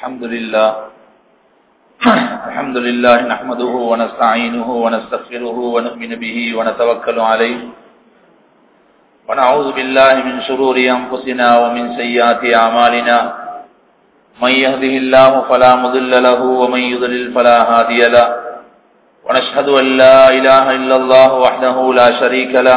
الحمد لله الحمد لله نحمده ونستعينه ونستغفره ونؤمن به ونتوكل عليه ونعوذ بالله من شرور أنفسنا ومن سيئات أعمالنا من يهده الله فلا مضل له ومن يضلل فلا هادي له ونشهد أن لا إله إلا الله وحده لا شريك له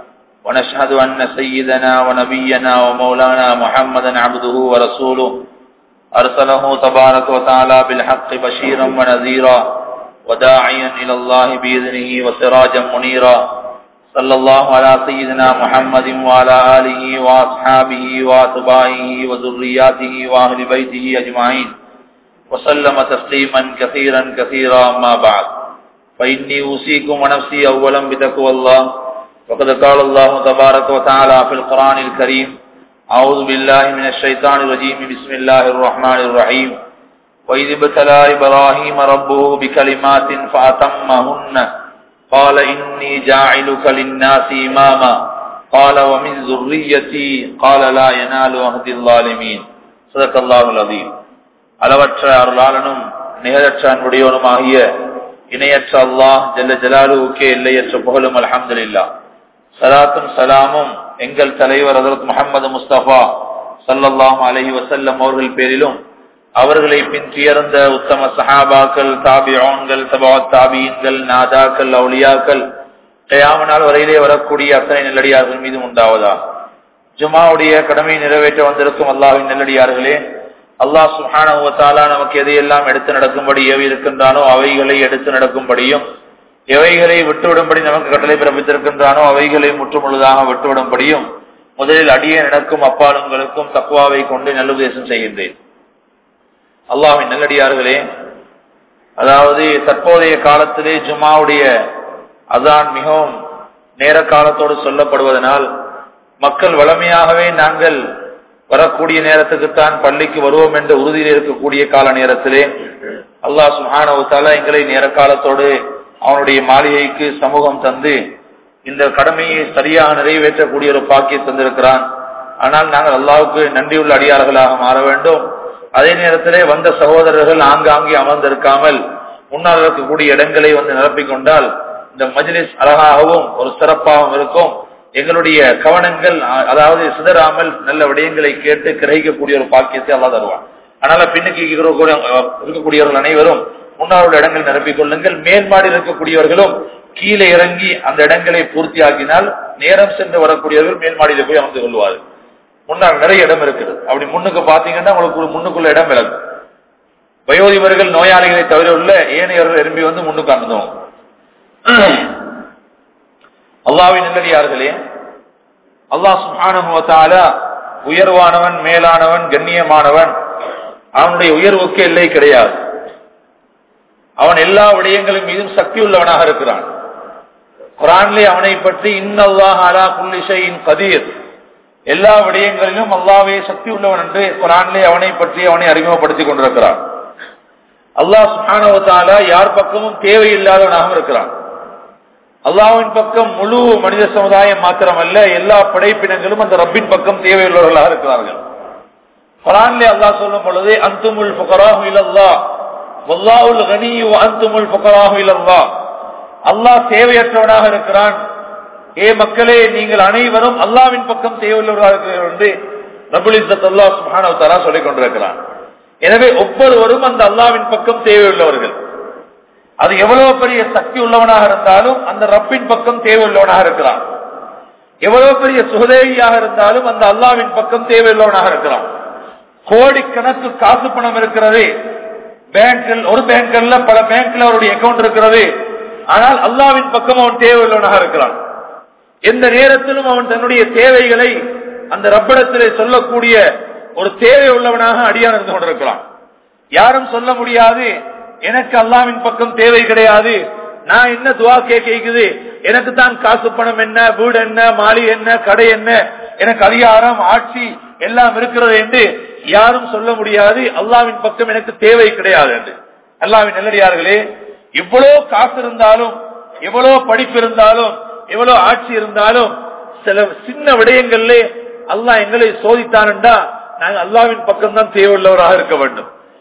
ونشهد أن سيدنا ونبينا ومولانا محمدا عبده ورسوله أرسله تبارك وتعالى بالحق بشيرا ونذيرا وداعيا إلى الله بإذنه وسراجا منيرا صلى الله على سيدنا محمد وعلى آله وأصحابه وأتباعه وذرياته وأهل بيته أجمعين وسلم تسليما كثيرا كثيرا ما بعد فإني أوصيكم ونفسي أولا بتقوى الله وقد قال الله تبارك وتعالى في القرآن الكريم أعوذ بالله من الشيطان الرجيم بسم الله الرحمن الرحيم وإذ ابتلى إبراهيم ربه بكلمات فأتمهن قال إني جاعلك للناس إماما قال ومن ذريتي قال لا ينال أهد الظالمين صدق الله العظيم அளவற்ற அருளாளனும் நிகழற்ற அன்புடையவனுமாகிய இணையற்ற அல்லாஹ் ஜல்ல ஜலாலுவுக்கே எல்லையற்ற புகழும் அலமதுல்லா சலாத்தும் சலாமும் எங்கள் தலைவர் ஹசரத் முகமது முஸ்தபா சல்லல்லாஹ் அலஹி வசல்லம் அவர்கள் பேரிலும் அவர்களை பின்தியர்ந்த உத்தம சஹாபாக்கள் தாபியோன்கள் தபா தாபியன்கள் நாதாக்கள் அவுலியாக்கள் கயாமனால் வரையிலே வரக்கூடிய அத்தனை நெல்லடியார்கள் மீது உண்டாவதா ஜுமாவுடைய கடமையை நிறைவேற்ற வந்திருக்கும் அல்லாஹின் நெல்லடியார்களே அல்லாஹ் சுஹானுவத்தாலா நமக்கு எதையெல்லாம் எடுத்து நடக்கும்படி ஏவி இருக்கின்றானோ அவைகளை எடுத்து நடக்கும்படியும் எவைகளை விட்டுவிடும்படி நமக்கு கட்டளை பிறப்பித்திருக்கின்றானோ அவைகளை முற்றுமுழுதாக விட்டுவிடும்படியும் முதலில் அடியே நடக்கும் அப்பாலுங்களுக்கும் தக்குவாவை கொண்டு நல்லுபதேசம் செய்கின்றேன் அல்லாஹின் நல்லடியார்களே அதாவது தற்போதைய காலத்திலே ஜுமாவுடைய அதான் மிகவும் நேர காலத்தோடு சொல்லப்படுவதனால் மக்கள் வளமையாகவே நாங்கள் வரக்கூடிய நேரத்துக்குத்தான் பள்ளிக்கு வருவோம் என்ற உறுதியில் இருக்கக்கூடிய கால நேரத்திலே அல்லாஹ் சுஹானவுத்தாலா எங்களை நேர காலத்தோடு அவனுடைய மாளிகைக்கு சமூகம் தந்து இந்த கடமையை சரியாக நிறைவேற்றக்கூடிய ஒரு பாக்கியை தந்திருக்கிறான் ஆனால் நாங்கள் அல்லாவுக்கு நன்றியுள்ள அடியார்களாக மாற வேண்டும் அதே நேரத்திலே வந்த சகோதரர்கள் ஆங்காங்கே அமர்ந்திருக்காமல் முன்னால் இருக்கக்கூடிய இடங்களை வந்து நிரப்பிக் கொண்டால் இந்த மஜ்லிஸ் அழகாகவும் ஒரு சிறப்பாகவும் இருக்கும் எங்களுடைய கவனங்கள் அதாவது சிதறாமல் நல்ல விடயங்களை கேட்டு கிரகிக்கக்கூடிய ஒரு பாக்கியத்தை அல்லா தருவான் அதனால பின்னுக்கு இருக்கக்கூடியவர்கள் அனைவரும் முன்னாள் இடங்கள் நிரப்பிக் கொள்ளுங்கள் மேல்மாடி இருக்கக்கூடியவர்களும் கீழே இறங்கி அந்த இடங்களை பூர்த்தி ஆக்கினால் நேரம் சென்று வரக்கூடியவர்கள் மேல்மாடியில போய் அமர்ந்து கொள்வார்கள் முன்னால் நிறைய இடம் இருக்குது அப்படி முன்னுக்கு பாத்தீங்கன்னா உங்களுக்கு முன்னுக்குள்ள இடம் விளக்கும் வயோதிபர்கள் நோயாளிகளை தவிர உள்ள ஏனையவர்கள் விரும்பி வந்து முன்னுக்கு அமர்ந்தோம் அல்லாவின் நல்லடியார்களே அல்லாஹ் சுஹானுவத்தால உயர்வானவன் மேலானவன் கண்ணியமானவன் அவனுடைய உயர்வுக்கு எல்லை கிடையாது அவன் எல்லா விடயங்களின் மீதும் சக்தி உள்ளவனாக இருக்கிறான் குரான்லே அவனை பற்றி இன்னல்லாஹ் அலா குல்லிஷையின் கதீர் எல்லா விடயங்களிலும் அல்லாவே சக்தி உள்ளவன் என்று குரான்லே அவனை பற்றி அவனை அறிமுகப்படுத்திக் கொண்டிருக்கிறான் அல்லாஹ் சுஹானவத்தால யார் பக்கமும் தேவையில்லாதவனாகவும் இருக்கிறான் அல்லாவின் பக்கம் முழு மனித சமுதாயம் மாத்திரமல்ல எல்லா படைப்பினங்களும் அந்த ரப்பின் பக்கம் தேவையுள்ளவர்களாக இருக்கிறார்கள் குரான்லே அல்லாஹ் சொல்லும் பொழுது அந்துமுல் புகராஹு இல்லல்லா வல்லாவுல் கனி அந்துமுல் புகராஹு இல்லல்லா அல்லாஹ் தேவையற்றவனாக இருக்கிறான் ஏ மக்களே நீங்கள் அனைவரும் அல்லாவின் பக்கம் தேவையுள்ளவர்களாக இருக்கிறீர்கள் என்று ரபுல் இசத் அல்லா சுஹானவ் தாலா சொல்லிக் கொண்டிருக்கிறான் எனவே ஒவ்வொருவரும் அந்த அல்லாவின் பக்கம் தேவையுள்ளவர்கள் அது எவ்வளவு பெரிய சக்தி உள்ளவனாக இருந்தாலும் அந்த ரப்பின் பக்கம் தேவையுள்ளவனாக இருக்கிறான் எவ்வளவு பெரிய சுகதேவியாக இருந்தாலும் அந்த அல்லாவின் பக்கம் தேவையுள்ளவனாக இருக்கிறான் கோடிக்கணக்கு காசு பணம் இருக்கிறது பேங்கில் ஒரு பேங்க்ல பல பேங்க்ல அவருடைய அக்கௌண்ட் இருக்கிறது ஆனால் அல்லாவின் பக்கம் அவன் தேவையுள்ளவனாக இருக்கிறான் எந்த நேரத்திலும் அவன் தன்னுடைய தேவைகளை அந்த ரப்பிடத்திலே சொல்லக்கூடிய ஒரு தேவை உள்ளவனாக அடியான் இருந்து கொண்டிருக்கிறான் யாரும் சொல்ல முடியாது எனக்கு அல்லாவின் பக்கம் தேவை கிடையாது நான் என்ன துவா கேட்குது எனக்கு தான் காசு பணம் என்ன வீடு என்ன மாலி என்ன கடை என்ன எனக்கு அதிகாரம் ஆட்சி எல்லாம் இருக்கிறது என்று யாரும் சொல்ல முடியாது அல்லாவின் பக்கம் எனக்கு தேவை கிடையாது என்று அல்லாவின் நல்லடியார்களே எவ்வளவு காசு இருந்தாலும் எவ்வளவு படிப்பு இருந்தாலும் எவ்வளவு ஆட்சி இருந்தாலும் சில சின்ன விடயங்கள்ல அல்லாஹ் எங்களை சோதித்தான்டா நாங்கள் அல்லாவின் பக்கம் தான் தேவையுள்ளவராக இருக்க வேண்டும்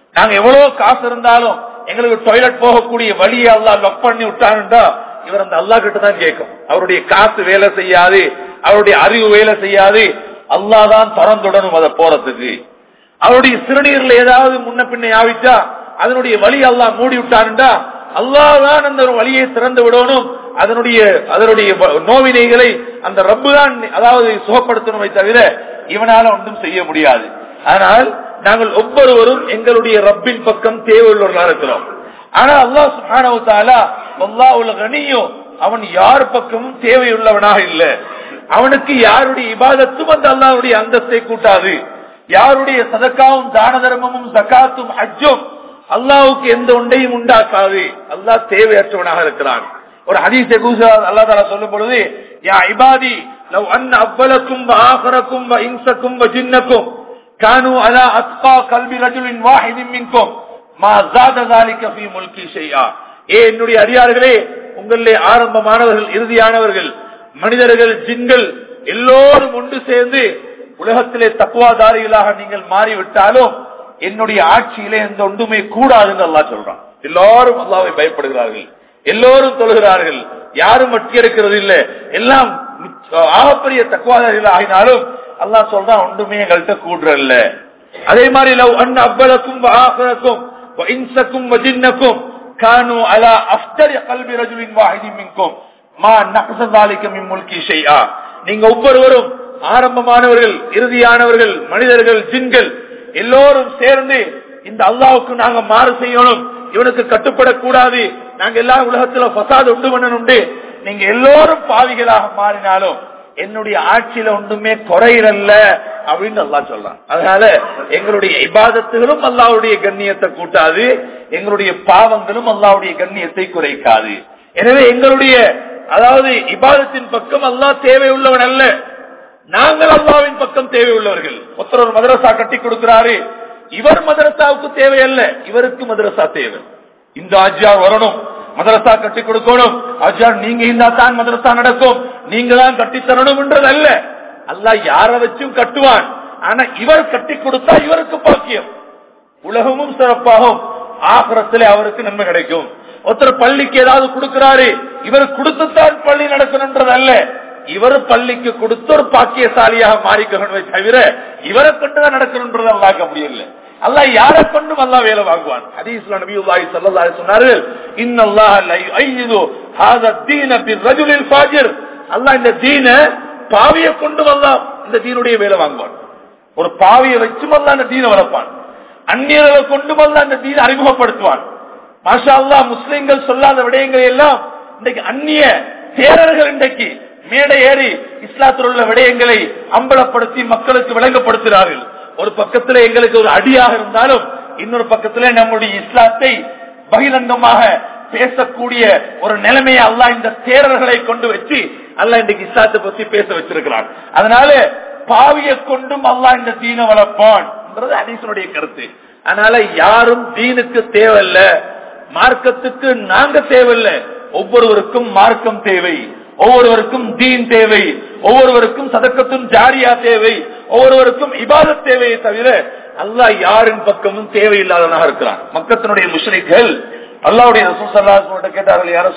நாங்க எவ்வளவு காசு இருந்தாலும் எங்களுக்கு டாய்லெட் போகக்கூடிய வழியை அல்லா லொக் பண்ணி விட்டாருண்டா இவர் அந்த அல்லா கிட்ட தான் கேட்கும் அவருடைய காசு வேலை செய்யாது அவருடைய அறிவு வேலை செய்யாது அல்லா தான் திறந்துடணும் அதை போறதுக்கு அவருடைய சிறுநீர்ல ஏதாவது முன்ன பின்ன ஆவிச்சா அதனுடைய வழி அல்லா மூடி விட்டாருண்டா அல்லாதான் அந்த ஒரு வழியை திறந்து விடணும் அதனுடைய அதனுடைய நோவினைகளை அந்த ரப்பு தான் அதாவது சுகப்படுத்தணுமே தவிர இவனால ஒன்றும் செய்ய முடியாது ஆனால் நாங்கள் ஒவ்வொருவரும் எங்களுடைய ரப்பின் பக்கம் தேவையுள்ளவர்களா இருக்கிறோம் ஆனா அல்லா சுஹானவத்தாலா அல்லா உள்ள கனியும் அவன் யார் பக்கமும் தேவையுள்ளவனாக இல்ல அவனுக்கு யாருடைய இபாதத்தும் அந்த அல்லாவுடைய அந்தஸ்தை கூட்டாது யாருடைய சதக்காவும் தான தர்மமும் சக்காத்தும் ஹஜ்ஜும் அல்லாவுக்கு எந்த ஒன்றையும் உண்டாக்காது அல்லாஹ் தேவையற்றவனாக இருக்கிறான் ஒரு ஹதீஸை அல்லா தாலா சொல்லும் பொழுது யா இபாதி லவ் அன் அவ்வலக்கும் ஆஹரக்கும் இன்சக்கும் ஜின்னக்கும் கானு அலா அத்கா கல்வி ரஜுலின் வாஹிதின் மின்கும் மா ஜாத ذلك في முல்கி ஷைஆ ஏ என்னுடைய அடியார்களே உங்களிலே ஆரம்பமானவர்கள் இறுதியானவர்கள் மனிதர்கள் ஜின்கள் எல்லோரும் ஒன்று சேர்ந்து உலகத்திலே தக்குவாதாரிகளாக நீங்கள் மாறிவிட்டாலும் என்னுடைய ஆட்சியிலே எந்த ஒன்றுமே கூடாதுன்னு அல்லா சொல்றான் எல்லாரும் அல்லாவை பயப்படுகிறார்கள் எல்லோரும் தொழுகிறார்கள் யாரும் வட்டி எடுக்கிறது இல்ல எல்லாம் ஆகப்பெரிய தக்குவாதாரிகள் ஆகினாலும் அல்லா சொல்றான் ஒன்றுமே எங்கள்கிட்ட கூடுறல்ல அதே மாதிரி லவ் அன் அவ்வளக்கும் ஆகரக்கும் இன்சக்கும் வஜின்னக்கும் கானு அலா அஃப்தர் கல்வி ரஜுலின் வாஹிதி மின்கும் மா நகசதாலிக்கும் இம்முல்கி ஷைஆ நீங்க ஒவ்வொருவரும் ஆரம்பமானவர்கள் இறுதியானவர்கள் மனிதர்கள் ஜின்கள் எல்லோரும் சேர்ந்து இந்த அல்லாவுக்கு நாங்க மாறு செய்யணும் இவனுக்கு கட்டுப்படக்கூடாது நாங்க எல்லா உலகத்துல பசாது உண்டு பண்ணணுண்டு நீங்க எல்லோரும் பாவிகளாக மாறினாலும் என்னுடைய ஆட்சியில ஒன்றுமே குறையிறல்ல அப்படின்னு அல்லா சொல்றான் அதனால எங்களுடைய இபாதத்துகளும் அல்லாவுடைய கண்ணியத்தை கூட்டாது எங்களுடைய பாவங்களும் அல்லாவுடைய கண்ணியத்தை குறைக்காது எனவே எங்களுடைய அதாவது இபாதத்தின் பக்கம் அல்லா தேவையுள்ளவன் அல்ல நாங்கள் அல்லாவின் பக்கம் தேவையுள்ளவர்கள் ஒருத்தர் ஒரு மதரசா கட்டி கொடுக்கிறாரு இவர் மதரசாவுக்கு தேவையல்ல இவருக்கு மதரசா தேவை இந்த ஆஜியார் வரணும் மதரசா கட்டி கொடுக்கணும் ஆஜியார் நீங்க இருந்தா தான் மதரசா நடக்கும் நீங்க தான் கட்டி தரணும் என்றது அல்ல அல்ல யார வச்சும் கட்டுவான் ஆனா இவர் கட்டி கொடுத்தா இவருக்கு பாக்கியம் உலகமும் சிறப்பாகும் ஆகரத்திலே அவருக்கு நன்மை கிடைக்கும் ஒருத்தர் பள்ளிக்கு ஏதாவது கொடுக்கிறாரு இவர் கொடுத்துத்தான் பள்ளி நடக்கணும்ன்றது அல்ல இவர் பள்ளிக்கு கொடுத்து ஒரு பாக்கியசாலியாக மாறிக்கணும் தவிர இவரை கொண்டுதான் நடக்கணும்ன்றது அல்லாக்க முடியல அல்ல யாரை கொண்டும் அல்லா வேலை வாங்குவான் ஹதீஸ்ல நபியுல்லாஹி ஸல்லல்லாஹு அலைஹி சொன்னார்கள் இன்னல்லாஹ ல யுஐது ஹாதா தீன பிர்ரஜுலில் ஃபாஜிர் அல்லாஹ் இந்த தீன பாவியை கொண்டு அல்லாஹ் இந்த தீனுடைய வேலை வாங்குவான் ஒரு பாவியை வச்சும் அல்லாஹ் இந்த தீனை வளர்ப்பான் அந்நியர்களை கொண்டு அல்லாஹ் இந்த தீனை அறிமுகப்படுத்துவான் மாஷா அல்லாஹ் முஸ்லிம்கள் சொல்லாத விடயங்களை எல்லாம் இன்றைக்கு அந்நிய தேரர்கள் இன்றைக்கு மேடை ஏறி இஸ்லாத்தில் உள்ள விடயங்களை அம்பலப்படுத்தி மக்களுக்கு விளங்கப்படுத்துகிறார்கள் ஒரு பக்கத்துல எங்களுக்கு ஒரு அடியாக இருந்தாலும் இன்னொரு பக்கத்துல நம்முடைய இஸ்லாத்தை பகிரங்கமாக பேசக்கூடிய ஒரு நிலைமையை அல்லா இந்த தேரர்களை கொண்டு வச்சு அல்ல இன்றைக்கு இஸ்லாத்தை பத்தி பேச வச்சிருக்கிறான் அதனால பாவியை கொண்டும் அல்லா இந்த தீன வளர்ப்பான் அடிசனுடைய கருத்து அதனால யாரும் தீனுக்கு தேவையில்ல மார்க்கத்துக்கு நாங்க தேவையில்லை ஒவ்வொருவருக்கும் மார்க்கம் தேவை ஒவ்வொருவருக்கும் தீன் தேவை ஒவ்வொருவருக்கும் சதக்கத்தும் ஜாரியா தேவை ஒவ்வொருவருக்கும் இபாதத் தேவையை தவிர அல்லாஹ் யாரின் பக்கமும் தேவையில்லாதவனாக இருக்கிறான் மக்கத்தினுடைய முஸ்லிம்கள் அல்லாவுடைய ரசூசல்லாட்ட கேட்டார்கள் யார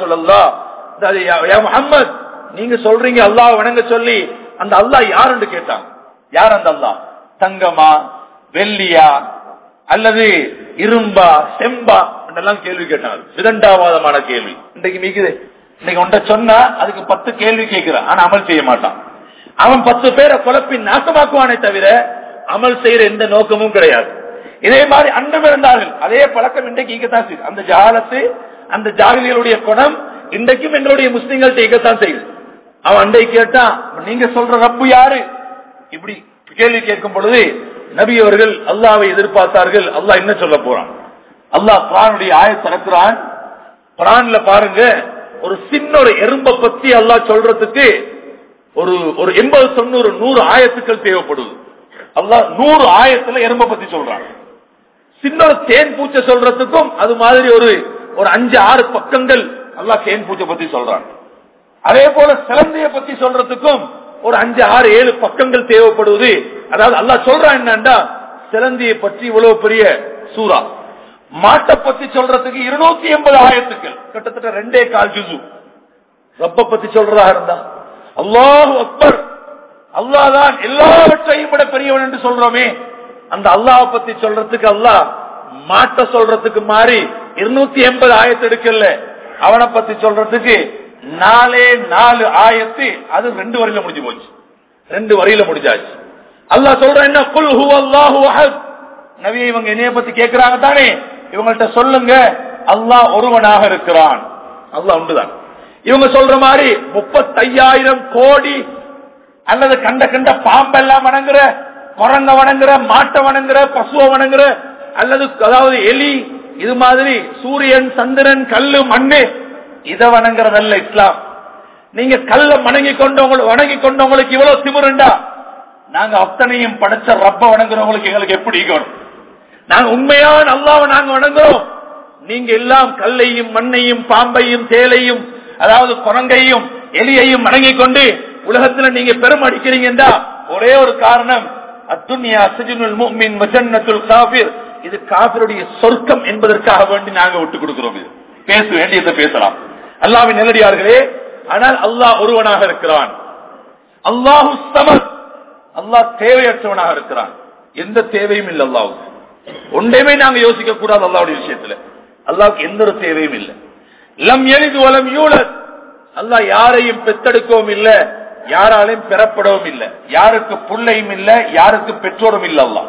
சொல்லலாம் முகமது நீங்க சொல்றீங்க அல்லாஹ் வணங்க சொல்லி அந்த அல்லாஹ் யாருன்னு கேட்டான் யார் அந்த அல்லாஹ் தங்கமா வெள்ளியா அல்லது இரும்பா செம்பா எல்லாம் கேள்வி கேட்டாங்க விதண்டாவாதமான கேள்வி இன்றைக்கு மிகுது இன்னைக்கு உண்ட சொன்னா அதுக்கு பத்து கேள்வி கேட்கிறான் ஆனா அமல் செய்ய மாட்டான் அவன் பத்து பேரை குழப்பி நாசமாக்குவானே தவிர அமல் செய்யற எந்த நோக்கமும் கிடையாது இதே மாதிரி அன்றும் இருந்தார்கள் அதே பழக்கம் இன்றைக்கு இங்கத்தான் செய்யுது அந்த ஜாலத்து அந்த ஜாகிரியருடைய குணம் இன்றைக்கும் எங்களுடைய முஸ்லிம்கள்ட்ட இங்கத்தான் செய்யுது அவன் அண்டை கேட்டா நீங்க சொல்ற ரப்பு யாரு இப்படி கேள்வி கேட்கும் பொழுது நபி அவர்கள் அல்லாவை எதிர்பார்த்தார்கள் அல்லாஹ் என்ன சொல்ல போறான் அல்லாஹ் குரானுடைய ஆய திறக்கிறான் குரான்ல பாருங்க ஒரு சின்ன ஒரு எறும்பை பத்தி அல்லா சொல்றதுக்கு ஒரு ஒரு எண்பது தொண்ணூறு நூறு ஆயத்துக்கள் தேவைப்படுது அல்லா நூறு ஆயத்துல எறும்பை பத்தி சொல்றாங்க சின்ன ஒரு தேன் பூச்சை சொல்றதுக்கும் அது மாதிரி ஒரு ஒரு அஞ்சு ஆறு பக்கங்கள் அல்லா தேன் பூச்சை பத்தி சொல்றாங்க அதே போல சிலந்தைய பத்தி சொல்றதுக்கும் ஒரு அஞ்சு ஆறு ஏழு பக்கங்கள் தேவைப்படுவது அதாவது அல்லா சொல்றான் என்னண்டா சிலந்தியை பற்றி இவ்வளவு பெரிய சூறா மாட்டை பத்தி சொல்றதுக்கு இருநூத்தி எண்பது ஆயத்துக்கள் கிட்டத்தட்ட ரெண்டே கால் ஜுசு ரப்ப பத்தி சொல்றதா இருந்தா அல்லாஹ் அக்பர் அல்லாஹ் எல்லாவற்றையும் விட பெரியவன் என்று சொல்றோமே அந்த அல்லாஹ் பத்தி சொல்றதுக்கு அல்லாஹ் மாட்ட சொல்றதுக்கு மாறி இருநூத்தி எண்பது ஆயத்து எடுக்கல அவனை பத்தி சொல்றதுக்கு நாலே நாலு ஆயத்து அது ரெண்டு வரையில முடிஞ்சு போச்சு ரெண்டு வரையில முடிஞ்சாச்சு அல்லாஹ் சொல்ற என்ன குல் ஹு அல்லாஹு அஹத் நபி இவங்க என்னைய பத்தி கேக்குறாங்க தானே இவங்கள்ட்ட சொல்லுங்க அல்லாஹ் ஒருவனாக இருக்கிறான் அல்லாஹ் உண்டுதான் இவங்க சொல்ற மாதிரி முப்பத்தையாயிரம் கோடி அல்லது கண்ட கண்ட பாம்பெல்லாம் வணங்குற குரங்க வணங்குற மாட்டை வணங்குற பசுவை வணங்குற அல்லது அதாவது எலி இது மாதிரி சூரியன் சந்திரன் கல்லு மண்ணு இத வணங்குறதல்ல இஸ்லாம் நீங்க கல்ல வணங்கி கொண்டவங்க வணங்கி கொண்டவங்களுக்கு இவ்வளவு திமிருண்டா நாங்க அத்தனையும் படைச்ச ரப்ப வணங்குறவங்களுக்கு எங்களுக்கு எப்படி இருக்கணும் நாங்க உண்மையான அல்லாவை நாங்க வணங்குறோம் நீங்க எல்லாம் கல்லையும் மண்ணையும் பாம்பையும் தேலையும் அதாவது குரங்கையும் எலியையும் வணங்கி கொண்டு உலகத்துல நீங்க பெரும் அடிக்கிறீங்கடா ஒரே ஒரு காரணம் அத்துன்யா சிஜினுல் முஃமின் வஜன்னத்துல் காஃபிர் இது காபிருடைய சொர்க்கம் என்பதற்காக வேண்டி நாங்க விட்டு கொடுக்கிறோம் இது பேச வேண்டியதை பேசலாம் அல்லாவின் நெல்லடியார்களே ஆனால் அல்லாஹ் ஒருவனாக இருக்கிறான் அல்லாஹு சமத் அல்லாஹ் தேவையற்றவனாக இருக்கிறான் எந்த தேவையும் இல்லை அல்லாவுக்கு ஒன்றையுமே நாங்க யோசிக்க கூடாது அல்லாவுடைய விஷயத்துல அல்லாவுக்கு எந்த ஒரு தேவையும் இல்லை லம் எளிது வலம் யூழல் அல்லாஹ் யாரையும் பெத்தெடுக்கவும் இல்லை யாராலையும் பெறப்படவும் இல்லை யாருக்கு புள்ளையும் இல்லை யாருக்கு பெற்றோரும் இல்லை அல்லாஹ்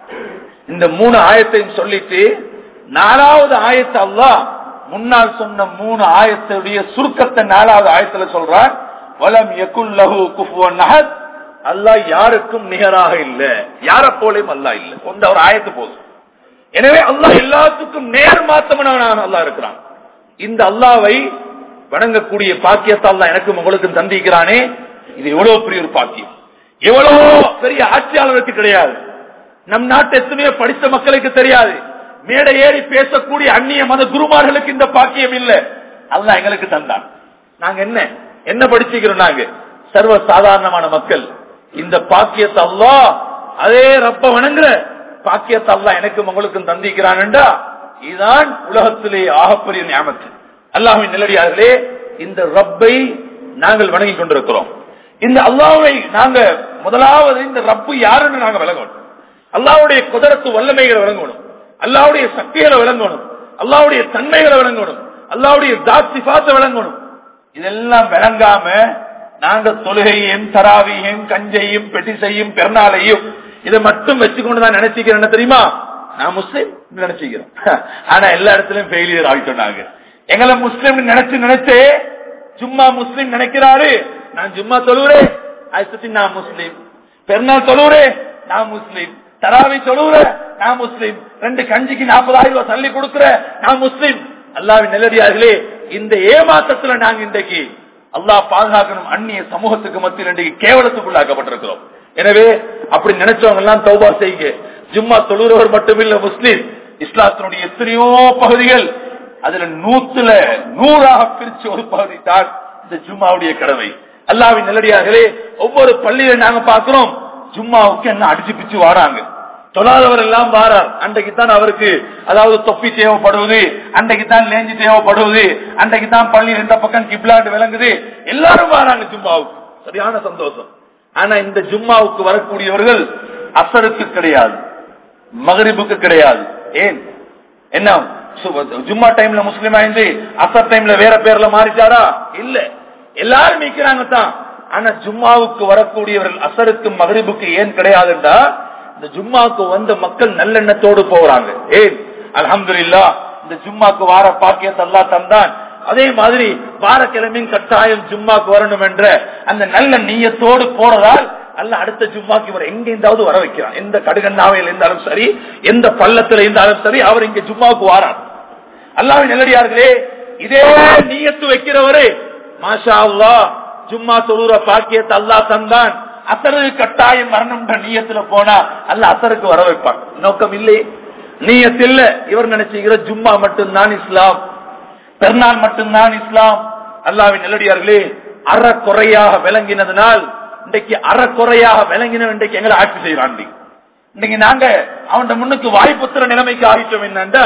இந்த மூணு ஆயத்தையும் சொல்லிட்டு நாலாவது ஆயத்தை அல்லாஹ் முன்னால் சொன்ன மூணு ஆயத்துடைய சுருக்கத்தை நாலாவது ஆயத்துல சொல்றான் வலம் யகுல் லஹு குஃபுவன் நஹத் அல்லாஹ் யாருக்கும் நிகராக இல்ல யார போலையும் அல்லாஹ் இல்ல கொண்ட ஒரு ஆயத்து போதும் எனவே அல்லாஹ் எல்லாத்துக்கும் நேர் மாத்தமனவனாக அல்லாஹ் இருக்கிறான் இந்த அல்லாவை வணங்கக்கூடிய பாக்கியத்தை அல்லாஹ் எனக்கும் உங்களுக்கும் தந்திக்கிறானே இது எவ்வளவு பெரிய ஒரு பாக்கியம் எவ்வளவோ பெரிய ஆட்சியாளருக்கு கிடையாது நம் நாட்டு எத்தனையோ படித்த மக்களுக்கு தெரியாது மேடை ஏறி பேசக்கூடிய அந்நிய மத குருமார்களுக்கு இந்த பாக்கியம் இல்ல அல்லாஹ் எங்களுக்கு தந்தான் நாங்க என்ன என்ன படிச்சுக்கிறோம் நாங்க சர்வ சாதாரணமான மக்கள் இந்த பாக்கியத்தை அல்லாஹ் அதே ரப்ப வணங்குற பாக்கியத்தை அல்லாஹ் எனக்கும் உங்களுக்கும் தந்திக்கிறான்டா இதுதான் உலகத்திலே ஆகப்பெரிய ஞாபகத்து அல்லாஹின் நிலடியார்களே இந்த ரப்பை நாங்கள் வணங்கி கொண்டிருக்கிறோம் இந்த அல்லாவை நாங்க முதலாவது இந்த ரப்பு யாருன்னு நாங்க விளங்கணும் அல்லாவுடைய குதிரத்து வல்லமைகளை விளங்கணும் அல்லாவுடைய சக்திகளை விளங்கணும் அல்லாவுடைய தன்மைகளை விளங்கணும் அல்லாவுடைய ஜாத்தி பார்த்து விளங்கணும் இதெல்லாம் விளங்காம நாங்க தொழுகையும் தராவியும் கஞ்சையும் பெட்டிசையும் பெருநாளையும் இதை மட்டும் வச்சுக்கொண்டு தான் நினைச்சுக்கிறேன் என்ன தெரியுமா நான் முஸ்லீம் நினைச்சுக்கிறோம் ஆனா எல்லா இடத்துலயும் ஃபெயிலியர் ஆகிட்டோம் நாங்க எங்களை முஸ்லீம் நினைச்சு நினைச்சே சும்மா முஸ்லீம் நினைக்கிறாரு நான் சும்மா தொழுகிறேன் அதை சுத்தி நான் முஸ்லீம் பெருநாள் தொழுகிறேன் நான் முஸ்லீம் தராவி தொழுகிறேன் நான் முஸ்லீம் ரெண்டு கஞ்சிக்கு நாற்பதாயிரம் ரூபாய் தள்ளி கொடுக்கிற நான் முஸ்லீம் அல்லாவின் நிலடியார்களே இந்த ஏமாற்றத்துல நாங்க இன்றைக்கு அல்லாஹ் பாதுகாக்கணும் அந்நிய சமூகத்துக்கு மத்தியில் இன்றைக்கு கேவலத்துக்குள்ளாக்கப்பட்டிருக்கிறோம் எனவே அப்படி நினைச்சவங்க எல்லாம் தௌபா செய்யுங்க ஜும்மா தொழுகிறவர் மட்டுமில்ல முஸ்லீம் இஸ்லாத்தினுடைய எத்தனையோ பகுதிகள் அதுல நூத்துல நூறாக பிரிச்சு ஒரு பகுதி தான் இந்த ஜும்மாவுடைய கடமை அல்லாவின் நிலடியார்களே ஒவ்வொரு பள்ளியில நாங்க பாக்குறோம் ஜும்மாவுக்கு என்ன அடிச்சு பிச்சு வாராங்க தொழாதவர் எல்லாம் வாரார் அன்றைக்கு தான் அவருக்கு அதாவது தொப்பி தேவைப்படுவது அன்றைக்கு தான் லேஞ்சு தேவைப்படுவது அன்றைக்கு தான் பள்ளி ரெண்ட பக்கம் கிப்லாண்டு விளங்குது எல்லாரும் வாராங்க ஜும்மாவுக்கு சரியான சந்தோஷம் ஆனா இந்த ஜும்மாவுக்கு வரக்கூடியவர்கள் அசருக்கு கிடையாது மகரிபுக்கு கிடையாது ஏன் என்ன ஜும்மா டைம்ல முஸ்லீம் ஆயிருந்து அசர் டைம்ல வேற பேர்ல மாறிட்டாரா இல்ல எல்லாரும் நிக்கிறாங்க தான் ஆனா ஜும்மாவுக்கு வரக்கூடியவர்கள் அசருக்கு மகரிபுக்கு ஏன் கிடையாதுன்றா இந்த ஜும்மாவுக்கு வந்த மக்கள் நல்லெண்ணத்தோடு போறாங்க ஏன் அலமதுல்லா இந்த ஜும்மாக்கு வார பாக்கியத்தை அல்லா தந்தான் அதே மாதிரி வாரக்கிழமையும் கட்டாயம் ஜும்மாக்கு வரணும் என்ற அந்த நல்ல நீயத்தோடு போறதால் அல்ல அடுத்த ஜும்மாக்கு இவர் எங்க இருந்தாவது வர வைக்கிறான் எந்த கடுகண்ணாவையில் இருந்தாலும் சரி எந்த பள்ளத்துல இருந்தாலும் சரி அவர் இங்க ஜும்மாவுக்கு வாரார் அல்லாவின் நெல்லடியார்களே இதே நீயத்து வைக்கிறவரே மாஷா அல்லா ஜும்மா தொழுற பாக்கியத்தை அல்லா தந்தான் அசருக்கு கட்டாயம் வரணும்ன்ற நீயத்துல போனா அல்ல அசருக்கு வர வைப்பான் நோக்கம் இல்லை நீயத்தில் இவர் நினைச்சுக்கிற ஜும்மா மட்டும்தான் இஸ்லாம் பெருநாள் மட்டும்தான் இஸ்லாம் அல்லாவின் நெல்லடியார்களே அறக்குறையாக விளங்கினதுனால் இன்றைக்கு அறக்குறையாக விளங்கின இன்றைக்கு எங்களை ஆட்சி செய்யறாண்டி இன்னைக்கு நாங்க அவன் முன்னுக்கு வாய்ப்புத்திர நிலைமைக்கு ஆகிட்டோம் என்னண்டா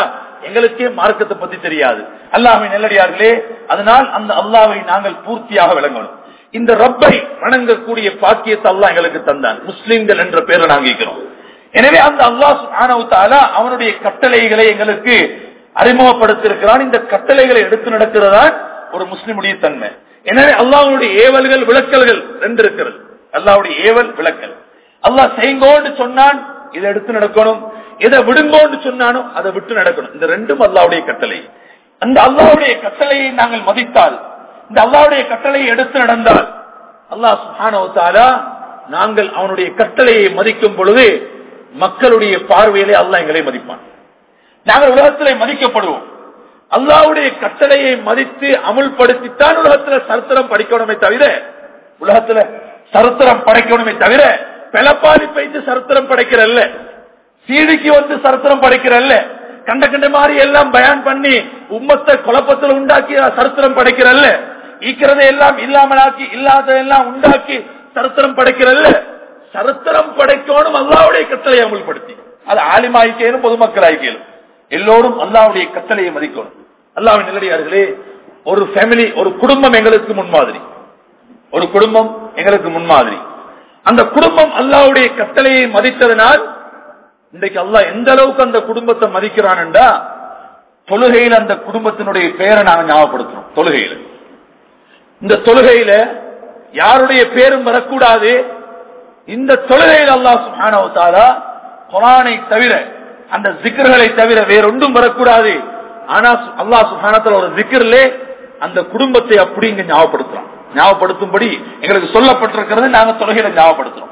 எங்களுக்கே மார்க்கத்தை பத்தி தெரியாது அல்லாஹ்வை நல்லடியார்களே அதனால் அந்த அல்லாஹ்வை நாங்கள் பூர்த்தியாக விளங்கணும் இந்த ரப்பை வணங்கக்கூடிய பாக்கியத்தை அல்லாஹ் எங்களுக்கு தந்தான் முஸ்லிம்கள் என்ற பேரை நாங்க இருக்கிறோம் எனவே அந்த அல்லாஹ் சுப்ஹானஹு தஆலா அவனுடைய கட்டளைகளை எங்களுக்கு அறிமுகப்படுத்தியிருக்கிறான் இந்த கட்டளைகளை எடுத்து நடக்கிறதா ஒரு முஸ்லிமுடைய தன்மை எனவே அல்லாஹ்வுடைய ஏவல்கள் விளக்கல்கள் ரெண்டு இருக்கிறது அல்லாஹ்வுடைய ஏவல் விளக்கல் அல்லாஹ் செய்ங்கோன்னு சொன்னான் இதை எடுத்து நடக்கணும் எதை விடுங்கோன்னு சொன்னானோ அதை விட்டு நடக்கணும் இந்த ரெண்டும் அல்லாஹ்வுடைய கட்டளை அந்த அல்லாஹ்வுடைய கட்டளையை நாங்கள் மதித்தால் இந்த அல்லாஹ்வுடைய கட்டளையை எடுத்து நடந்தால் அல்லாஹ் சுப்ஹானஹு தஆலா நாங்கள் அவனுடைய கட்டளையை மதிக்கும் பொழுது மக்களுடைய பார்வையிலே அல்லாஹ் எங்களை மதிப்பான் நாங்கள் உலகத்திலே மதிக்கப்படுவோம் அல்லாஹ்வுடைய கட்டளையை மதித்து அமுல்படுத்தித்தான் உலகத்துல சரித்திரம் படிக்கணுமே தவிர உலகத்துல சரித்திரம் படைக்கணுமே தவிர பெலப்பாதி பைத்து சரித்திரம் படைக்கிறல்ல சீடிக்கு வந்து சரித்திரம் படைக்கிறல்ல கண்ட கண்ட மாதிரி எல்லாம் பயான் பண்ணி உம்மத்தை குழப்பத்தில் உண்டாக்கி சரித்திரம் படைக்கிறல்ல ஈக்கிறதை எல்லாம் இல்லாமலாக்கி இல்லாததெல்லாம் உண்டாக்கி சரித்திரம் படைக்கிறல்ல சரித்திரம் படைக்கணும் அல்லாவுடைய கட்டளையை அமுல்படுத்தி அது ஆலிமாய்க்கேனும் பொதுமக்களாய்க்கேனும் எல்லோரும் அல்லாவுடைய கட்டளையை மதிக்கணும் அல்லாவின் நிலடியார்களே ஒரு ஃபேமிலி ஒரு குடும்பம் எங்களுக்கு முன்மாதிரி ஒரு குடும்பம் எங்களுக்கு முன்மாதிரி அந்த குடும்பம் அல்லாவுடைய கட்டளையை மதித்ததனால் இன்றைக்கு அல்லாஹ் எந்த அளவுக்கு அந்த குடும்பத்தை மதிக்கிறான்டா தொழுகையில அந்த குடும்பத்தினுடைய பெயரை நாங்க ஞாபகப்படுத்துறோம் தொழுகையில இந்த தொழுகையில யாருடைய பேரும் வரக்கூடாது இந்த தொழுகையில் அல்லாஹ் சுப்ஹானஹு தஆலா குர்ஆனை தவிர அந்த ஜிக்ர்களை தவிர வேறொன்றும் வரக்கூடாது ஆனா அல்லாஹ் சுப்ஹானஹு ஒரு ஜிக்ர்ல அந்த குடும்பத்தை அப்படி இங்க ஞாபகப்படுத்துறோம் ஞாபகப்படுத்தும்படி எங்களுக்கு சொல்லப்பட்டிருக்கிறது நாங்க தொழுகையில ஞாபகப்படுத்துறோம்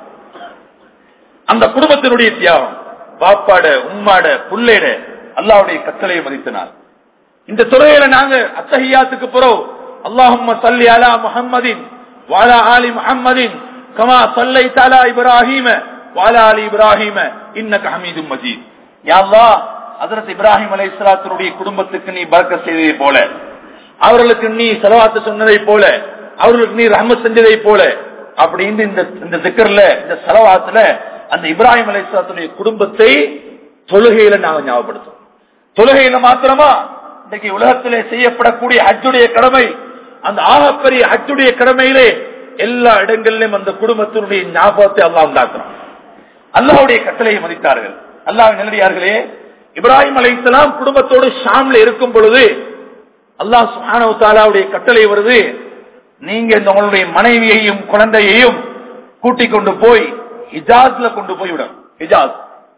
அந்த குடும்பத்தினுடைய தியாகம் பாப்பாட உம்மாட புள்ளைட அல்லாவுடைய கட்டளையை மதித்தனார் இந்த துறையில நாங்க அத்தஹியாத்துக்கு பிறகு அல்லாஹும்ம சல்லி அலா முஹம்மதின் வாலா ஆலி முஹம்மதின் கமா சல்லை தாலா இப்ராஹிம வாலா அலி இப்ராஹிம இன்னக ஹமீதும் மஜீத் யா அல்லாஹ் ஹஜரத் இப்ராஹிம் அலைஹிஸ்ஸலாத்துடைய குடும்பத்துக்கு நீ பரக்கத் செய்ததை போல அவர்களுக்கு நீ செலவாத்து சொன்னதை போல அவர்களுக்கு நீ ரஹமத் செஞ்சதை போல அப்படின்னு இந்த இந்த திக்கர்ல இந்த செலவாத்துல அந்த இப்ராஹிம் அலைஹிஸ்ஸலாத்துடைய குடும்பத்தை தொழுகையில நாங்க ஞாபகப்படுத்தும் தொழுகையில மாத்திரமா இன்னைக்கு உலகத்திலே செய்யப்படக்கூடிய ஹஜ்ஜுடைய கடமை அந்த ஆகப்பெரிய ஹஜ்ஜுடைய கடமையிலே எல்லா இடங்களிலும் அந்த குடும்பத்தினுடைய ஞாபகத்தை அல்லாஹ் உண்டாக்குறான் அல்லாஹ்வுடைய கட்டளையை மதித்தார்கள் அல்லாஹ் நல்லடியார்களே இப்ராஹிம் அலைஹிஸ்ஸலாம் குடும்பத்தோடு ஷாம்ல இருக்கும் பொழுது அல்லாஹ் சுப்ஹானஹு தஆலாவுடைய கட்டளை வருது நீங்க இந்த உங்களுடைய மனைவியையும் குழந்தையையும் கூட்டிக் கொண்டு போய் ஹிஜாஸ்ல கொண்டு போய் விடும் ஹிஜாஸ்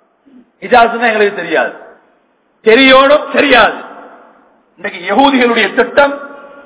ஹிஜாஸ்னா எங்களுக்கு தெரியாது தெரியணும் தெரியாது இன்னைக்கு யகூதிகளுடைய திட்டம்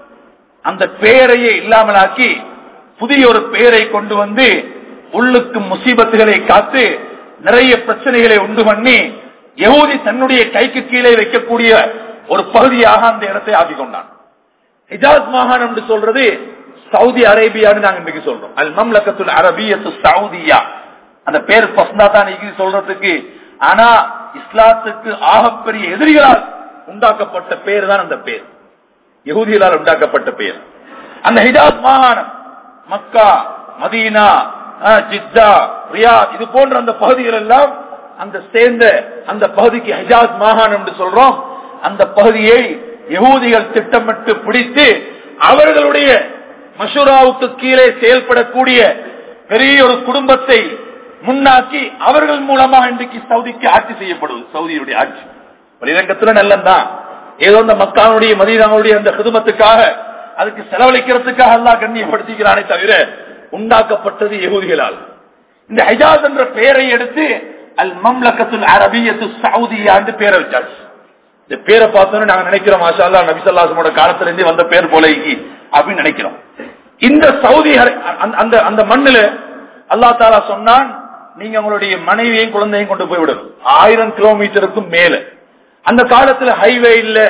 அந்த பெயரையே இல்லாமலாக்கி புதிய ஒரு பெயரை கொண்டு வந்து உள்ளுக்கு முசீபத்துகளை காத்து நிறைய பிரச்சனைகளை உண்டு பண்ணி யகூதி தன்னுடைய கைக்கு கீழே வைக்கக்கூடிய ஒரு பகுதியாக அந்த இடத்தை ஆக்கிக் கொண்டான் ஹிஜாஸ் மாகாணம் என்று சொல்றது சவுதி அரேபியான்னு நாங்க இன்னைக்கு சொல்றோம் அல் மம்லக்கத்துல் அரபியத்து சவுதியா அந்த பேர் பசந்தா தான் இன்னைக்கு சொல்றதுக்கு ஆனா இஸ்லாத்துக்கு ஆகப்பெரிய எதிரிகளால் உண்டாக்கப்பட்ட பேர் தான் அந்த பேர் யகூதிகளால் உண்டாக்கப்பட்ட பேர் அந்த ஹிஜாஸ் மாகாணம் மக்கா மதீனா அஹ், ஜித்தா ரியாத் இது போன்ற அந்த பகுதிகள் எல்லாம் அந்த சேர்ந்த அந்த பகுதிக்கு ஹிஜாஸ் மாகாணம் என்று சொல்றோம் அந்த பகுதியை யகூதிகள் திட்டமிட்டு பிடித்து அவர்களுடைய மஷூராவுக்கு கீழே செயல்படக்கூடிய பெரிய ஒரு குடும்பத்தை முன்னாக்கி அவர்கள் மூலமாக இன்றைக்கு சவுதிக்கு ஆட்சி செய்யப்படுவது சவுதியுடைய ஆட்சி வெளிரங்கத்துல நல்லந்தான் ஏதோ அந்த மக்கானுடைய மதீனாவுடைய அந்த குடும்பத்துக்காக அதுக்கு செலவழிக்கிறதுக்காக எல்லாம் கண்ணியப்படுத்திக்கிறானே தவிர உண்டாக்கப்பட்டது யகூதிகளால் இந்த ஹஜாஸ் என்ற பெயரை எடுத்து அல் மம்லக்கத்துல் அரபியத்து சவுதியா என்று பேரை வச்சாச்சு இந்த பேரை பார்த்தோன்னு நாங்க நினைக்கிறோம் மாஷா அல்லா நபிசல்லாசமோட காலத்துல இருந்து வந்த பேர் போல இக்கி அப்படின்னு நினைக்கிறோம் இந்த சவுதி அர- அந்த- அந்த அந்த மண்ணுல அல்லா தாலா சொன்னான் நீங்க உங்களுடைய மனைவியையும் குழந்தையும் கொண்டு போய் விடும் ஆயிரம் கிலோமீட்டருக்கும் மேல அந்த காலத்துல ஹைவே இல்ல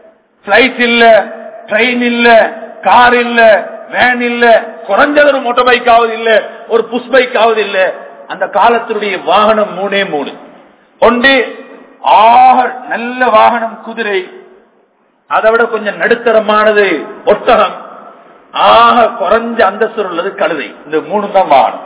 பிளைட் இல்ல ட்ரெயின் இல்ல கார் இல்ல வேன் இல்ல குறைஞ்சது ஒரு மோட்டார் பைக் ஆவது இல்ல ஒரு புஷ் பைக் ஆவது இல்ல அந்த காலத்தினுடைய வாகனம் மூணே மூணு ஒன்று ஆக நல்ல வாகனம் குதிரை அதை விட கொஞ்சம் நடுத்தரமானது ஒட்டகம் ஆக குறைஞ்ச அந்தஸ்து உள்ளது கழுதை இந்த மூணு தான் வாகனம்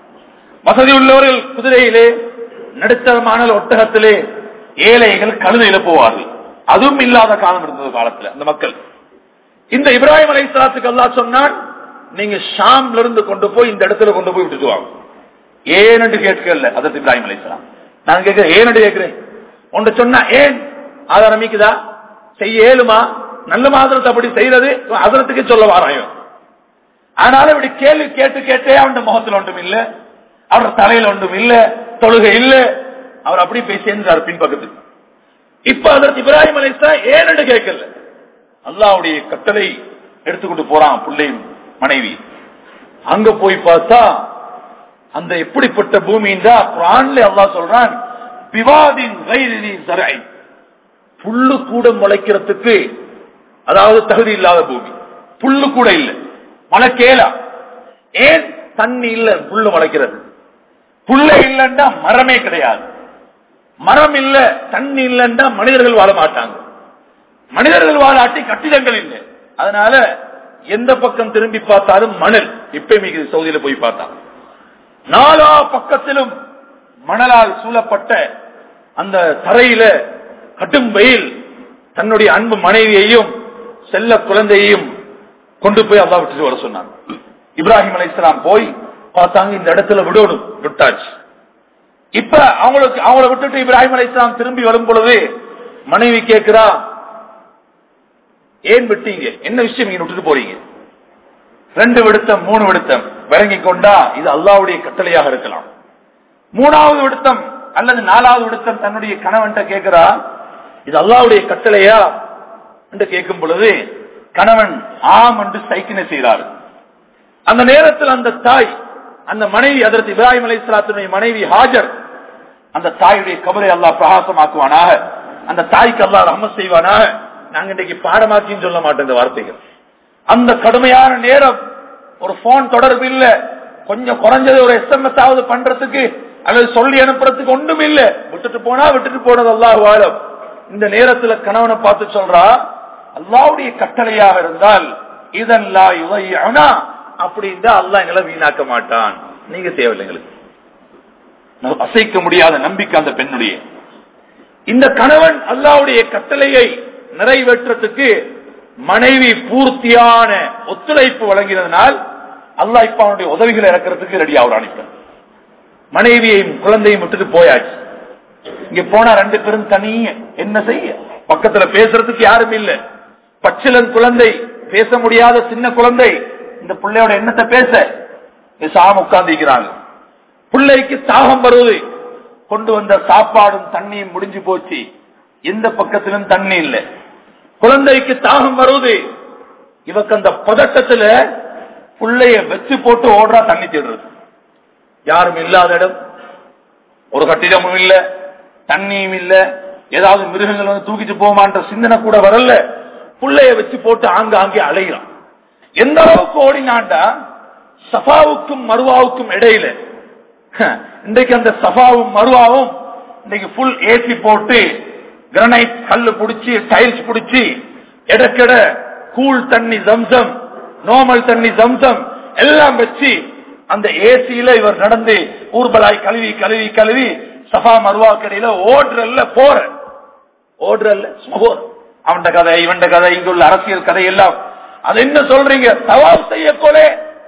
வசதி உள்ளவர்கள் குதிரையிலே நடுத்தரமான ஒட்டகத்திலே ஏழைகள் கழுதையில போவார்கள் அதுவும் இல்லாத காலம் இருந்தது காலத்துல அந்த மக்கள் இந்த இப்ராஹிம் அலை சலாத்துக்கு அல்லா சொன்னான் நீங்க ஷாம்ல இருந்து கொண்டு போய் இந்த இடத்துல கொண்டு போய் விட்டுட்டு வாங்க ஏன்னு கேட்கல அதற்கு இப்ராஹிம் அலை சலாம் நான் கேட்கிறேன் ஏன்னு கேட்கிறேன் உன்ட சொன்னா ஏன் ஆதாரமிக்குதா செய்ய ஏழுமா நல்ல மாதிரத்தை அப்படி செய்யறது அதரத்துக்கு சொல்ல வாராயம் ஆனாலும் இப்படி கேள்வி கேட்டு கேட்டே அவன் முகத்தில் ஒன்றும் இல்ல அவர் தலையில ஒன்றும் இல்ல தொழுகை இல்ல அவர் அப்படி போய் சேர்ந்தார் பின்பக்கத்துக்கு இப்ப அதற்கு இப்ராஹிம் அலிஸ்லா ஏன்னு கேட்கல அல்லாவுடைய கட்டளை எடுத்துக்கொண்டு போறான் பிள்ளையும் மனைவி அங்க போய் பார்த்தா அந்த எப்படிப்பட்ட பூமின்றா குரான்ல அல்லாஹ் சொல்றான் விவாதின் சரை புல்லு கூட முளைக்கிறதுக்கு அதாவது தகுதி இல்லாத பூமி புல்லு கூட இல்லை மழை கேலா ஏன் தண்ணி இல்ல புல்லு முளைக்கிறது புல்ல இல்லைன்னா மரமே கிடையாது மரம் இல்ல தண்ணி இல்லைன்னா மனிதர்கள் வாழ மாட்டாங்க மனிதர்கள் வாழாட்டி கட்டிடங்கள் இல்லை அதனால எந்த பக்கம் திரும்பி பார்த்தாலும் மணல் இப்ப சவுதியில போய் பார்த்தா நாலா பக்கத்திலும் மணலால் சூழப்பட்ட அந்த தரையில கடும் வெயில் தன்னுடைய அன்பு மனைவியையும் செல்ல குழந்தையையும் கொண்டு போய் அல்லா விட்டுட்டு வர சொன்னாங்க இப்ராஹிம் அலை போய் பார்த்தாங்க இந்த இடத்துல விடணும் விட்டாச்சு இப்ப அவங்களுக்கு அவங்கள விட்டுட்டு இப்ராஹிம் அலை திரும்பி வரும் பொழுது மனைவி கேட்கிறா ஏன் விட்டீங்க என்ன விஷயம் நீங்க விட்டுட்டு போறீங்க ரெண்டு விடுத்தம் மூணு விடுத்தம் விளங்கி கொண்டா இது அல்லாவுடைய கட்டளையாக இருக்கலாம் மூணாவது விடுத்தம் அல்லது நாலாவது விடுத்தம் தன்னுடைய கணவன்கிட்ட கேட்கிறா இது அல்லாவுடைய கட்டளையா என்று கேட்கும் பொழுது கணவன் ஆம் என்று சைக்கினை செய்கிறார் அந்த நேரத்தில் அந்த தாய் அந்த மனைவி அதற்கு இப்ராஹிம் அலி இஸ்லாத்தினுடைய மனைவி ஹாஜர் அந்த தாயுடைய கபரை அல்லாஹ் பிரகாசமாக்குவானாக அந்த தாய்க்கு அல்லாஹ் ரஹமத் செய்வானாக நாங்க இன்னைக்கு பாடமாக்கின்னு சொல்ல மாட்டோம் இந்த வார்த்தைகள் அந்த கடுமையான நேரம் ஒரு போன் தொடர்பு இல்ல கொஞ்சம் குறைஞ்சது ஒரு எஸ்எம்எஸ் ஆவது பண்றதுக்கு அல்லது சொல்லி அனுப்புறதுக்கு ஒன்றும் இல்ல விட்டுட்டு போனா விட்டுட்டு போனது அல்லாஹ் வாழும் இந்த நேரத்துல கணவனை பார்த்து சொல்றா அல்லாவுடைய கட்டளையாக இருந்தால் இதல்லா இவையானா அப்படி இருந்தா அல்லா எங்களை வீணாக்க மாட்டான் நீங்க தேவையில்லை எங்களுக்கு அசைக்க முடியாத நம்பிக்கை அந்த பெண்ணுடைய இந்த கணவன் அல்லாவுடைய கட்டளையை நிறைவேற்றத்துக்கு மனைவி பூர்த்தியான ஒத்துழைப்பு வழங்கினதனால் அல்லா இப்ப அவனுடைய உதவிகளை இறக்கிறதுக்கு ரெடி ஆகுறான் இப்ப மனைவியையும் குழந்தையும் விட்டுட்டு போயாச்சு இங்க போனா ரெண்டு பேரும் தனிய என்ன செய்ய பக்கத்துல பேசுறதுக்கு யாரும் இல்ல பச்சிலன் குழந்தை பேச முடியாத சின்ன குழந்தை இந்த பிள்ளையோட எண்ணத்தை பேச சாம உட்கார்ந்துக்கிறாங்க பிள்ளைக்கு தாகம் வருவது கொண்டு வந்த சாப்பாடும் தண்ணியும் முடிஞ்சு போச்சு எந்த பக்கத்திலும் தண்ணி இல்ல குழந்தைக்கு தாகம் வருவது இவக்கு அந்த பதட்டத்துல பிள்ளைய வச்சு போட்டு ஓடுறா தண்ணி தேடுறது யாரும் இல்லாத இடம் ஒரு கட்டிடமும் இல்ல தண்ணியும் இல்ல ஏதாவது மிருகங்கள் வந்து தூக்கிட்டு போமான்ற சிந்தனை கூட வரல புள்ளைய வச்சு போட்டு ஆங்காங்கே அலைகிறான் எந்த அளவுக்கு ஓடினாண்டா சஃபாவுக்கும் மருவாவுக்கும் இடையில இன்றைக்கு அந்த சஃபாவும் மருவாவும் இன்னைக்கு புல் ஏசி போட்டு கிரனைட் கல்லு புடிச்சு டைல்ஸ் புடிச்சு எடக்கெட கூல் தண்ணி ஜம்சம் நார்மல் தண்ணி ஜம்சம் எல்லாம் வச்சு அந்த ஏசியில இவர் நடந்து ஊர்பலாய் கழுவி கழுவி கழுவி சஃபா மருவா கடையில ஓடுறல்ல போற ஓடுறல்ல போற அவன் கதை இவன் கதை இங்குள்ள அரசியல் கதை எல்லாம் அது என்ன சொல்றீங்க தவாப் செய்ய கொலே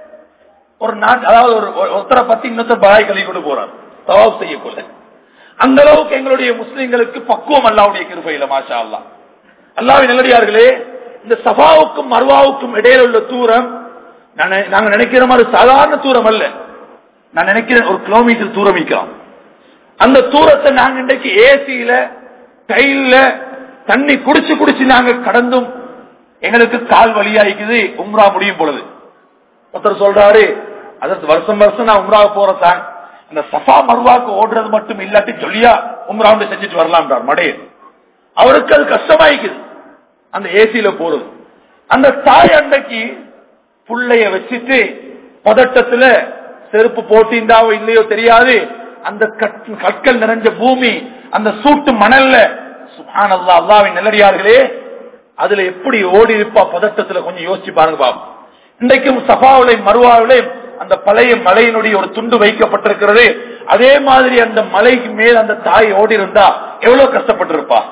ஒரு நாட்டு அதாவது ஒரு ஒருத்தரை பத்தி இன்னொருத்தர் பலாய் கழுவி கொண்டு போறார் தவாப் செய்ய கொலை அந்த அளவுக்கு எங்களுடைய முஸ்லிம்களுக்கு பக்குவம் அல்லாவுடைய கிருபையில மாஷா அல்லா அல்லாவின் நல்லடியார்களே இந்த சபாவுக்கும் மருவாவுக்கும் இடையில உள்ள தூரம் நாங்க நினைக்கிற மாதிரி சாதாரண தூரம் அல்ல நான் நினைக்கிறேன் ஒரு கிலோமீட்டர் தூரம் வைக்கலாம் அந்த தூரத்தை நாங்க இன்றைக்கு ஏசியில டைல்ல தண்ணி குடிச்சு குடிச்சு நாங்க கடந்தும் எங்களுக்கு கால் வழியாயிக்குது உம்ரா முடியும் பொழுது ஒருத்தர் சொல்றாரு அதற்கு வருஷம் வருஷம் நான் உம்ரா போறதான் அந்த சஃபா மருவாக்கு ஓடுறது மட்டும் இல்லாட்டி சொல்லியா உம்ராவுண்டு செஞ்சுட்டு வரலாம் மடையன் அவருக்கு அது கஷ்டமாயிக்குது அந்த ஏசியில போறது அந்த தாய் அன்னைக்கு புள்ளைய வச்சுட்டு பதட்டத்துல செருப்பு போட்டிருந்தாவோ இல்லையோ தெரியாது அந்த கற்கள் நிறைஞ்ச பூமி அந்த சூட்டு மணல்ல சுபானல்லா அல்லாவின் நல்லடியார்களே அதுல எப்படி ஓடி இருப்பா பதட்டத்துல கொஞ்சம் யோசிச்சு பாருங்க பாப்போம் இன்றைக்கும் சபாவிலையும் மறுவாவிலையும் அந்த பழைய மலையினுடைய ஒரு துண்டு வைக்கப்பட்டிருக்கிறது அதே மாதிரி அந்த மலைக்கு மேல் அந்த தாய் ஓடி இருந்தா எவ்வளவு கஷ்டப்பட்டிருப்பா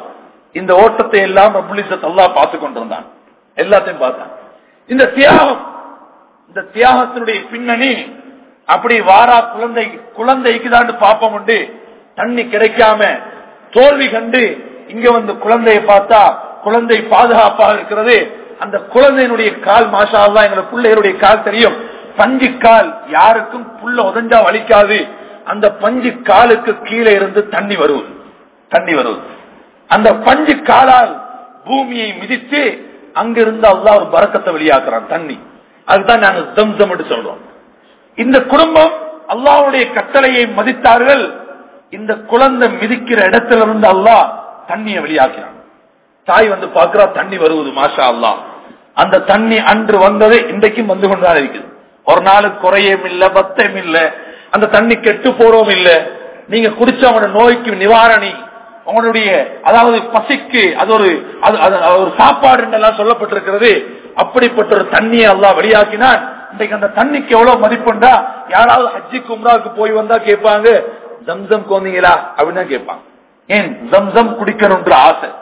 இந்த ஓட்டத்தை எல்லாம் ரபுலிசத் அல்லா பார்த்து கொண்டிருந்தான் எல்லாத்தையும் பார்த்தான் இந்த தியாகம் இந்த தியாகத்தினுடைய பின்னணி அப்படி வாரா குழந்தை குழந்தைக்கு தான் பாப்பம் உண்டு தண்ணி கிடைக்காம தோல்வி கண்டு இங்க வந்து குழந்தையை பார்த்தா குழந்தை பாதுகாப்பாக இருக்கிறது அந்த குழந்தையினுடைய கால் மாஷா அல்லா எங்க பிள்ளைகளுடைய கால் தெரியும் பஞ்சு கால் யாருக்கும் புள்ள உதஞ்சா வலிக்காது அந்த பஞ்சு காலுக்கு கீழே இருந்து தண்ணி வருவது தண்ணி வருவது அந்த பஞ்சு காலால் பூமியை மிதித்து அங்கிருந்து அல்லா ஒரு பறக்கத்தை வெளியாக்குறான் தண்ணி அதுதான் நாங்க தம்சம் என்று சொல்றோம் இந்த குடும்பம் அல்லாவுடைய கட்டளையை மதித்தார்கள் இந்த குழந்தை மிதிக்கிற இடத்துல இருந்து அல்லாஹ் தண்ணியை வெளியாக்கிறான் தாய் வந்து பாக்குறா தண்ணி வருவது மாஷா அல்லா அந்த தண்ணி அன்று வந்தது இன்றைக்கும் வந்து கொண்டுதான் இருக்குது ஒரு நாளுக்கு குறையும் இல்ல பத்தம் இல்ல அந்த தண்ணி கெட்டு போறோம் இல்ல நீங்க குடிச்ச அவனோட நோய்க்கு நிவாரணி உங்களுடைய அதாவது பசிக்கு அது ஒரு அது ஒரு சாப்பாடு எல்லாம் சொல்லப்பட்டிருக்கிறது அப்படிப்பட்ட ஒரு தண்ணியை எல்லாம் வெளியாக்கினான் இன்றைக்கு அந்த தண்ணிக்கு எவ்வளவு மதிப்புண்டா யாராவது ஹஜ்ஜி கும்ராவுக்கு போய் வந்தா கேட்பாங்க ஜம்சம் கோந்தீங்களா அப்படின்னு தான் கேட்பாங்க ஏன் ஜம்சம் குடிக்கணும்ன்ற ஆசை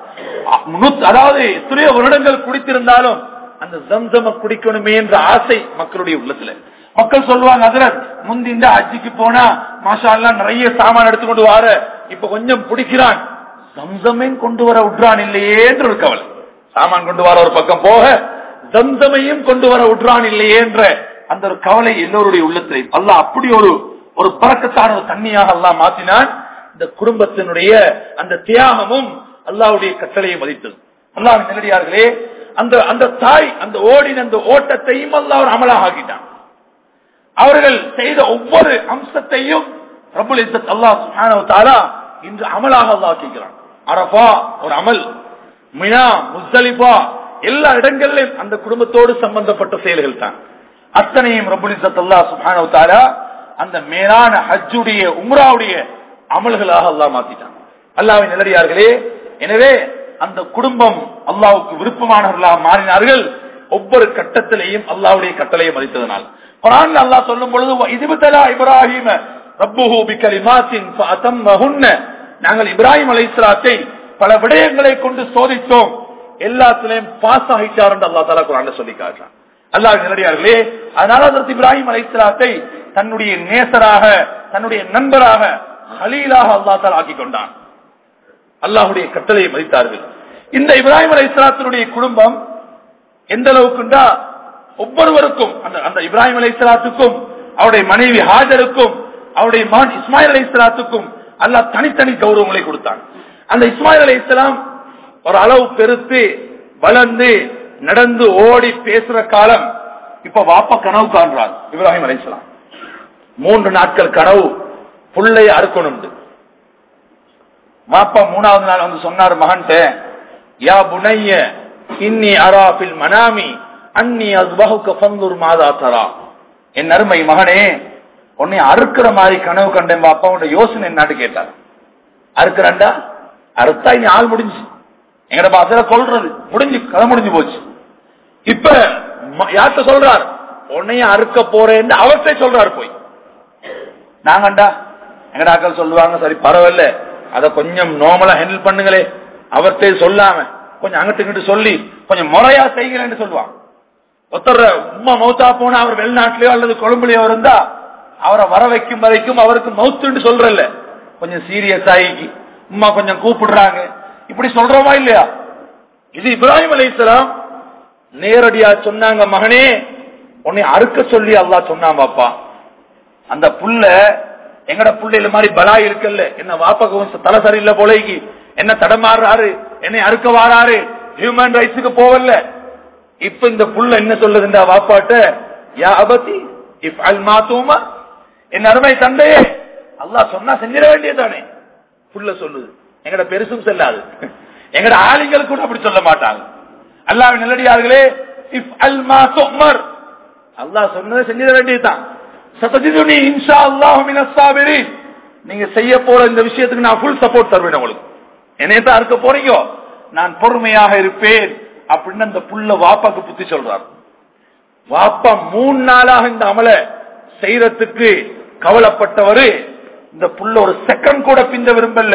அதாவது எத்தனையோ வருடங்கள் குடித்திருந்தாலும் அந்த ஜம்சம குடிக்கணுமே என்ற ஆசை மக்களுடைய உள்ளத்துல மக்கள் சொல்லுவாங்க அதுல முந்திந்த அஜிக்கு போனா மாஷா எல்லாம் நிறைய சாமான் எடுத்துக்கொண்டு வார இப்ப கொஞ்சம் பிடிக்கிறான் ஜம்சமே கொண்டு வர விட்றான் இல்லையே என்ற ஒரு கவலை சாமான் கொண்டு வர ஒரு பக்கம் போக ஜம்சமையும் கொண்டு வர விட்றான் இல்லையே என்ற அந்த ஒரு கவலை எல்லோருடைய உள்ளத்திலே அல்ல அப்படி ஒரு ஒரு பறக்கத்தான ஒரு தண்ணியாக எல்லாம் மாத்தினான் இந்த குடும்பத்தினுடைய அந்த தியாகமும் அல்லாவுடைய கட்டளையை மதித்தது அல்லாஹ் நிலடியார்களே அந்த அந்த தாய் அந்த ஓடின அந்த ஓட்டத்தையும் அல்லா ஒரு அமலாக ஆக்கிட்டான் அவர்கள் செய்த ஒவ்வொரு அம்சத்தையும் ரபுல் இசத் அல்லா சுஹானவத்தாலா இன்று அமலாக அல்லா ஆக்கிக்கிறான் அரபா ஒரு அமல் மினா முஸ்தலிபா எல்லா இடங்களிலும் அந்த குடும்பத்தோடு சம்பந்தப்பட்ட செயல்கள் தான் அத்தனையும் ரபுல் இசத் அல்லா சுஹானவத்தாலா அந்த மேலான ஹஜ்ஜுடைய உம்ராவுடைய அமல்களாக அல்லா மாத்திட்டான் அல்லாவின் நிலடியார்களே எனவே அந்த குடும்பம் அல்லாவுக்கு விருப்பமானவர்களாக மாறினார்கள் ஒவ்வொரு கட்டத்திலையும் அல்லாவுடைய கட்டளையை மதித்ததனால் குரான் அல்லாஹ் சொல்லும் பொழுது இதுபுத்தலா இப்ராஹிம ரப்புஹு பிகலிமாத்தின் ஃபஅதம்மஹுன்ன நாங்கள் இப்ராஹிம் அலைஹிஸ்ஸலாத்தை பல விடயங்களை கொண்டு சோதித்தோம் எல்லாத்திலையும் பாஸ் ஆகிட்டார் என்று அல்லாஹ் தஆலா குர்ஆன்ல சொல்லி காட்டுறான் அல்லாஹ் நேரடியார்களே அதனால ஹஜ்ரத் இப்ராஹிம் அலைஹிஸ்ஸலாத்தை தன்னுடைய நேசராக தன்னுடைய நண்பராக ஹலீலாக அல்லாஹ் தஆலா ஆக்கி கொண்டான் அல்லாஹுடைய கட்டளையை மதித்தார்கள் இந்த இப்ராஹிம் அலை இஸ்லாத்தினுடைய குடும்பம் எந்த அளவுக்குண்டா ஒவ்வொருவருக்கும் அந்த அந்த இப்ராஹிம் அலை இஸ்லாத்துக்கும் அவருடைய மனைவி ஹாஜருக்கும் அவருடைய மகன் இஸ்மாயில் அலை இஸ்லாத்துக்கும் அல்லாஹ் தனித்தனி கௌரவங்களை கொடுத்தான் அந்த இஸ்மாயில் அலை இஸ்லாம் ஒரு அளவு பெருத்து வளர்ந்து நடந்து ஓடி பேசுற காலம் இப்ப வாப்ப கனவு காண்றார் இப்ராஹிம் அலை இஸ்லாம் மூன்று நாட்கள் கனவு புள்ளை அறுக்கணும் மாப்பா மூணாவது நாள் வந்து சொன்னார் மகன்ட்ட யா புனைய இன்னி அராபில் மனாமி அன்னி அஸ்பஹுக்க ஃபந்துர் மாதா தரா என் அருமை மகனே உன்னை அறுக்கிற மாதிரி கனவு கண்டேன் பாப்பா உன்னோட யோசனை என்னாட்டு கேட்டார் அறுக்கிறண்டா அறுத்தா இனி ஆள் முடிஞ்சு எங்கட பாசல சொல்றது முடிஞ்சு கதை முடிஞ்சு போச்சு இப்ப யார்கிட்ட சொல்றார் உன்னைய அறுக்க போறேன்னு அவர்கிட்ட சொல்றாரு போய் நாங்கண்டா எங்கட ஆக்கள் சொல்லுவாங்க சரி பரவாயில்ல அத கொஞ்சம் நார்மலா ஹேண்டில் பண்ணுங்களே அவர்கிட்ட சொல்லாம கொஞ்சம் அங்கிட்டு இங்கிட்டு சொல்லி கொஞ்சம் முறையா செய்கிறேன்னு சொல்லுவான் ஒருத்தர் உமா மௌத்தா போனா அவர் வெளிநாட்டிலயோ அல்லது கொழும்புலயோ இருந்தா அவரை வர வைக்கும் வரைக்கும் அவருக்கு மவுத்துன்னு சொல்றல கொஞ்சம் சீரியஸ் ஆகி உமா கொஞ்சம் கூப்பிடுறாங்க இப்படி சொல்றோமா இல்லையா இது இப்ராஹிம் அலைசலாம் நேரடியா சொன்னாங்க மகனே உன்னை அறுக்க சொல்லி அல்லா சொன்னான் பாப்பா அந்த புள்ள எங்கட புள்ளையில மாதிரி பலா இருக்குல்ல என்ன வாப்பக தலை சரியில்லை போலைக்கு என்ன தடமாறுறாரு என்னை அறுக்க வாராரு ஹியூமன் ரைட்ஸுக்கு போவல்ல இப்ப இந்த புள்ள என்ன சொல்லுதுண்டா வாப்பாட்ட யா அபதி இஃப் அல் மாத்தூமா என் அருமை தந்தையே அல்லாஹ் சொன்னா செஞ்சிட வேண்டியதானே புள்ள சொல்லுது எங்கட பெருசும் செல்லாது எங்கட ஆளுங்கள் கூட அப்படி சொல்ல மாட்டாங்க அல்லாஹ் நல்லடியார்களே இஃப் அல் மாத்துமர் அல்லாஹ் சொன்னதை செஞ்சிட வேண்டியதுதான் சத்தஜிதுனி இன்ஷா அல்லாஹு மினஸ் சாபிரின் நீங்க செய்ய போற இந்த விஷயத்துக்கு நான் ஃபுல் சப்போர்ட் தருவேன் உங்களுக்கு என்னைய தான் இருக்க போறீங்க நான் பொறுமையாக இருப்பேன் அப்படின்னு அந்த புள்ள வாப்பாக்கு புத்தி சொல்றார் வாப்பா மூணு நாளாக இந்த அமல செய்யறதுக்கு கவலைப்பட்டவரு இந்த புள்ள ஒரு செகண்ட் கூட பிந்த விரும்பல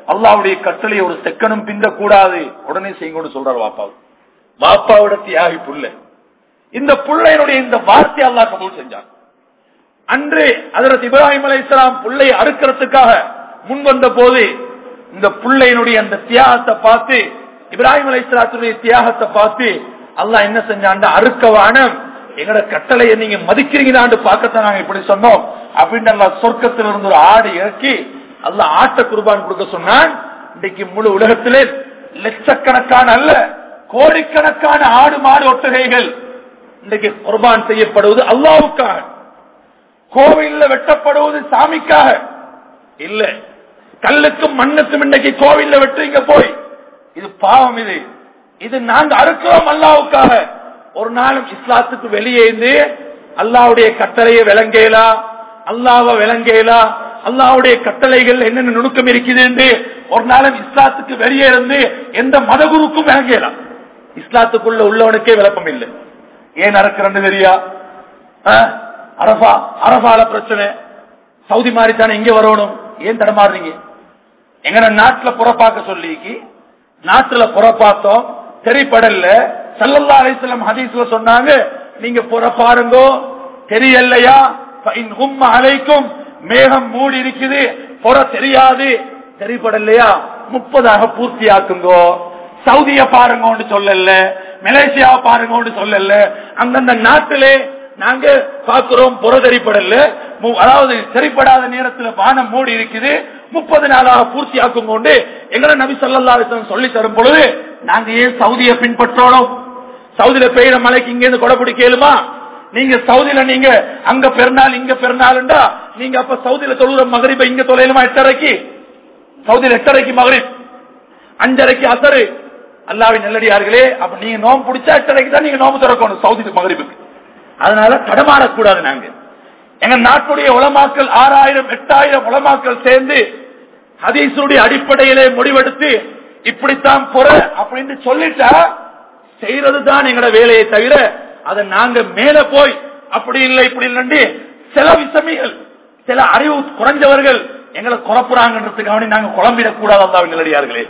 அல்லாவுடைய கட்டளை ஒரு செக்கனும் பிந்த கூடாது உடனே செய்யுங்கன்னு சொல்றாரு வாப்பாவு வாப்பாவோட தியாகி புள்ள இந்த புள்ளையினுடைய இந்த வார்த்தை அல்லா கபூல் செஞ்சான் அன்று அதற்கு இப்ராஹிம் அலை இஸ்லாம் புள்ளை அறுக்கிறதுக்காக முன் வந்த போது இந்த புள்ளையினுடைய அந்த தியாகத்தை பார்த்து இப்ராஹிம் அலை இஸ்லாத்துடைய தியாகத்தை பார்த்து அல்லாஹ் என்ன செஞ்சான் அறுக்கவான எங்கட கட்டளையை நீங்க மதிக்கிறீங்களான்னு பார்க்கத்தான் நாங்க இப்படி சொன்னோம் அப்படின்னு அல்லா சொர்க்கத்தில் இருந்து ஒரு ஆடு இறக்கி அல்ல ஆட்ட குர்பான் கொடுக்க சொன்னான் இன்னைக்கு முழு உலகத்திலே லட்சக்கணக்கான அல்ல கோடிக்கணக்கான ஆடு மாடு ஒட்டகைகள் இன்றைக்கு குர்பான் செய்யப்படுவது அல்லாவுக்காக கோவில்ல வெட்டப்படுவது சாமிக்காக இல்ல கல்லுக்கும் மண்ணுக்கும் இன்னைக்கு கோவில்ல வெட்டுறீங்க போய் இது பாவம் இது இது நாங்க அறுக்கிறோம் அல்லாவுக்காக ஒரு நாளும் இஸ்லாத்துக்கு வெளியே இருந்து அல்லாவுடைய கட்டளையை விளங்கேலா அல்லாவ விளங்கேலா அல்லாவுடைய கட்டளைகள் என்னென்ன நுணுக்கம் இருக்குது என்று ஒரு நாளும் இஸ்லாத்துக்கு வெளியே இருந்து எந்த மதகுருக்கும் விளங்கேலாம் இஸ்லாத்துக்குள்ள உள்ளவனுக்கே விளக்கம் இல்லை ஏன் அறக்கிறன்னு தெரியா அரபா அரபால பிரச்சனை சவுதி மாதிரி தானே இங்க வரணும் ஏன் தடமாறுறீங்க எங்க நாட்டுல புறப்பாக்க சொல்லிக்கு நாட்டுல புறப்பாத்தோம் தெரிப்படல சல்லல்லா அலிஸ்லாம் ஹதீஸ்ல சொன்னாங்க நீங்க புறப்பாருங்கோ தெரியலையா அலைக்கும் மேகம் மூடி இருக்குது புற தெரியாது தெரிப்படலையா முப்பதாக பூர்த்தியாக்குங்கோ சவுதிய பாருங்க சொல்லல மலேசியாவை பாருங்க சொல்லல அந்தந்த நாட்டிலே நாங்க பாக்குறோம் புறதறிப்படல அதாவது சரிப்படாத நேரத்தில் வானம் மூடி இருக்குது முப்பது நாளாக பூர்த்தி ஆக்கும் கொண்டு எங்களை நபி சொல்லா சொல்லி தரும் பொழுது நாங்க ஏன் சவுதியை பின்பற்றோம் சவுதியில பெய்யுற மலைக்கு இங்க இருந்து கொடை பிடிக்கலுமா நீங்க சவுதியில நீங்க அங்க பெருநாள் இங்க பெருநாள்டா நீங்க அப்ப சவுதியில தொழுற மகரிப்ப இங்க தொலைலுமா எட்டரைக்கு சவுதியில எட்டரைக்கு மகரிப் அஞ்சரைக்கு அசரு அல்லாவின் நெல்லடியார்களே அப்ப நீங்க நோம்பு பிடிச்சா எட்டரைக்கு தான் நீங்க நோம்பு திறக்கணும் சவுதி மகரிப்புக்கு அதனால தடமாறக்கூடாது நாங்க எங்க நாட்டுடைய உலமாக்கள் ஆறாயிரம் எட்டாயிரம் உலமாக்கள் சேர்ந்து ஹதீசுடைய அடிப்படையிலே முடிவெடுத்து இப்படித்தான் புற அப்படின்னு சொல்லிட்டா செய்யறதுதான் எங்களோட வேலையை தவிர அதை நாங்க மேல போய் அப்படி இல்லை இப்படி இல்லைன்னு சில விசமிகள் சில அறிவு குறைஞ்சவர்கள் எங்களை குழப்புறாங்கன்றதுக்காக நாங்க குழம்பிடக்கூடாது அல்லாவின் நிலடியார்களே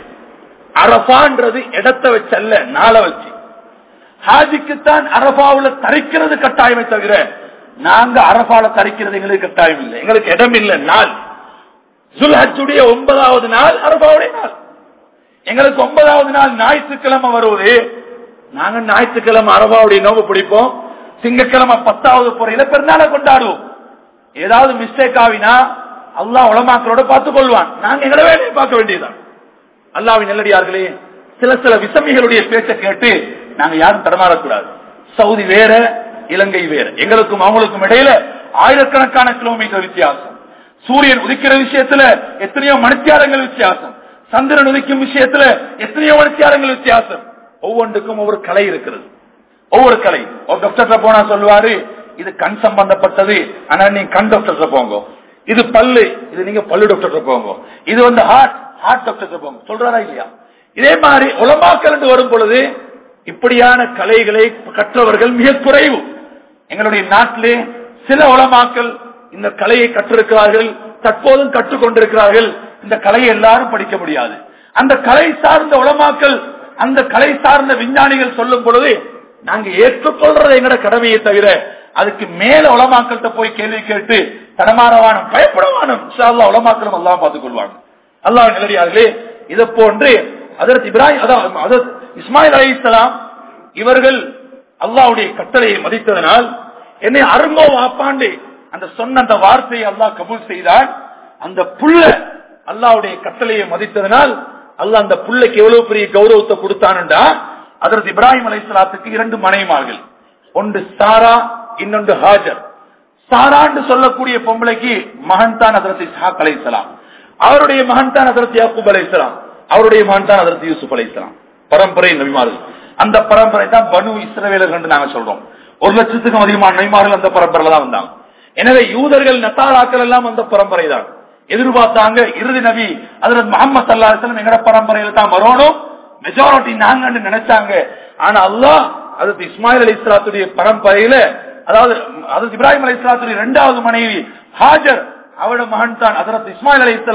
அரபான்றது இடத்தை வச்சல்ல நாளை வச்சு ஹாஜிக்குத்தான் அரபாவுல தரிக்கிறது கட்டாயமே தவிர நாங்க அரபால தரிக்கிறது எங்களுக்கு கட்டாயம் இல்லை எங்களுக்கு இடம் இல்லை நாள் சுல்ஹஜுடைய ஒன்பதாவது நாள் அரபாவுடைய நாள் எங்களுக்கு ஒன்பதாவது நாள் ஞாயிற்றுக்கிழமை வருவது நாங்க ஞாயிற்றுக்கிழமை அரபாவுடைய நோம்பு பிடிப்போம் திங்கக்கிழமை பத்தாவது புறையில பெருநாளை கொண்டாடுவோம் ஏதாவது மிஸ்டேக் ஆவினா அல்லா உலமாக்களோட பார்த்துக் கொள்வான் நாங்க எங்களை வேலையை பார்க்க வேண்டியதுதான் அல்லாவின் நெல்லடியார்களே சில சில விசமிகளுடைய பேச்சை கேட்டு நாங்க யாரும் தடமாறக்கூடாது சவுதி வேற இலங்கை வேற எங்களுக்கும் அவங்களுக்கும் இடையில ஆயிரக்கணக்கான கிலோமீட்டர் வித்தியாசம் சூரியன் உதிக்கிற விஷயத்துல எத்தனையோ மணித்தியாரங்கள் வித்தியாசம் சந்திரன் உதிக்கும் விஷயத்துல எத்தனையோ மணித்தியாரங்கள் வித்தியாசம் ஒவ்வொன்றுக்கும் ஒவ்வொரு கலை இருக்கிறது ஒவ்வொரு கலை ஒரு டாக்டர் போனா சொல்லுவாரு இது கண் சம்பந்தப்பட்டது ஆனா நீங்க கண் டாக்டர் போங்க இது பல்லு இது நீங்க பல்லு டாக்டர் போங்க இது வந்து ஹார்ட் ஹார்ட் டாக்டர் போங்க சொல்றாரா இல்லையா இதே மாதிரி உலமாக்கல் என்று வரும் பொழுது இப்படியான கலைகளை கற்றவர்கள் மிக குறைவு எங்களுடைய நாட்டிலே சில உலமாக்கள் இந்த கலையை கற்றிருக்கிறார்கள் தற்போதும் கற்றுக்கொண்டிருக்கிறார்கள் இந்த கலையை எல்லாரும் படிக்க முடியாது அந்த கலை சார்ந்த உலமாக்கள் அந்த கலை சார்ந்த விஞ்ஞானிகள் சொல்லும் பொழுது நாங்க ஏற்றுக்கொள்றது எங்கட கடமையை தவிர அதுக்கு மேல உலமாக்கள்கிட்ட போய் கேள்வி கேட்டு தடமாறவானம் பயப்படவானம் உலமாக்களும் எல்லாம் பார்த்துக் கொள்வாங்க அல்லாஹ் நிலடியார்களே இதை போன்று அதற்கு இப்ராஹிம் அதாவது இஸ்மாயில் அலி இஸ்லாம் இவர்கள் அல்லாவுடைய கட்டளையை மதித்ததனால் என்னை அருங்கோ வாப்பாண்டு அந்த சொன்ன அந்த வார்த்தையை அல்லாஹ் கபூல் செய்தால் அந்த புள்ள அல்லாவுடைய கட்டளையை மதித்ததனால் அல்லாஹ் அந்த புள்ளைக்கு எவ்வளவு பெரிய கௌரவத்தை கொடுத்தான்டா அதற்கு இப்ராஹிம் அலி இஸ்லாத்துக்கு இரண்டு மனைவிமார்கள் ஒன்று சாரா இன்னொன்று ஹாஜர் சாரான்னு சொல்லக்கூடிய பொம்பளைக்கு மகன் தான் அதற்கு இஸ்ஹாக் அலை இஸ்லாம் அவருடைய மகன் தான் அதற்கு யாக்கூப் அலை இஸ்லாம் அவருடைய மகன் தான் அதற்கு யூசுப் அலை இஸ்லாம் பரம்பரை நபிமார்கள் அந்த பரம்பரை தான் பனு இஸ்ரவேலர்கள் என்று நாங்க சொல்றோம் ஒரு லட்சத்துக்கும் அதிகமான நபிமார்கள் அந்த பரம்பரையில தான் வந்தாங்க எனவே யூதர்கள் நத்தாராக்கள் எல்லாம் அந்த பரம்பரை தான் எதிர்பார்த்தாங்க இறுதி நபி அதற்கு முகமது சல்லாஹம் எங்கட பரம்பரையில தான் வரணும் மெஜாரிட்டி நாங்கன்னு நினைச்சாங்க ஆனா அல்லாஹ் அதற்கு இஸ்மாயில் அலி இஸ்லாத்துடைய பரம்பரையில அதாவது அதற்கு இப்ராஹிம் அலி இஸ்லாத்துடைய இரண்டாவது மனைவி ஹாஜர் அவரோட மகன் தான் அதற்கு இஸ்மாயில் அலி இஸ்லாம்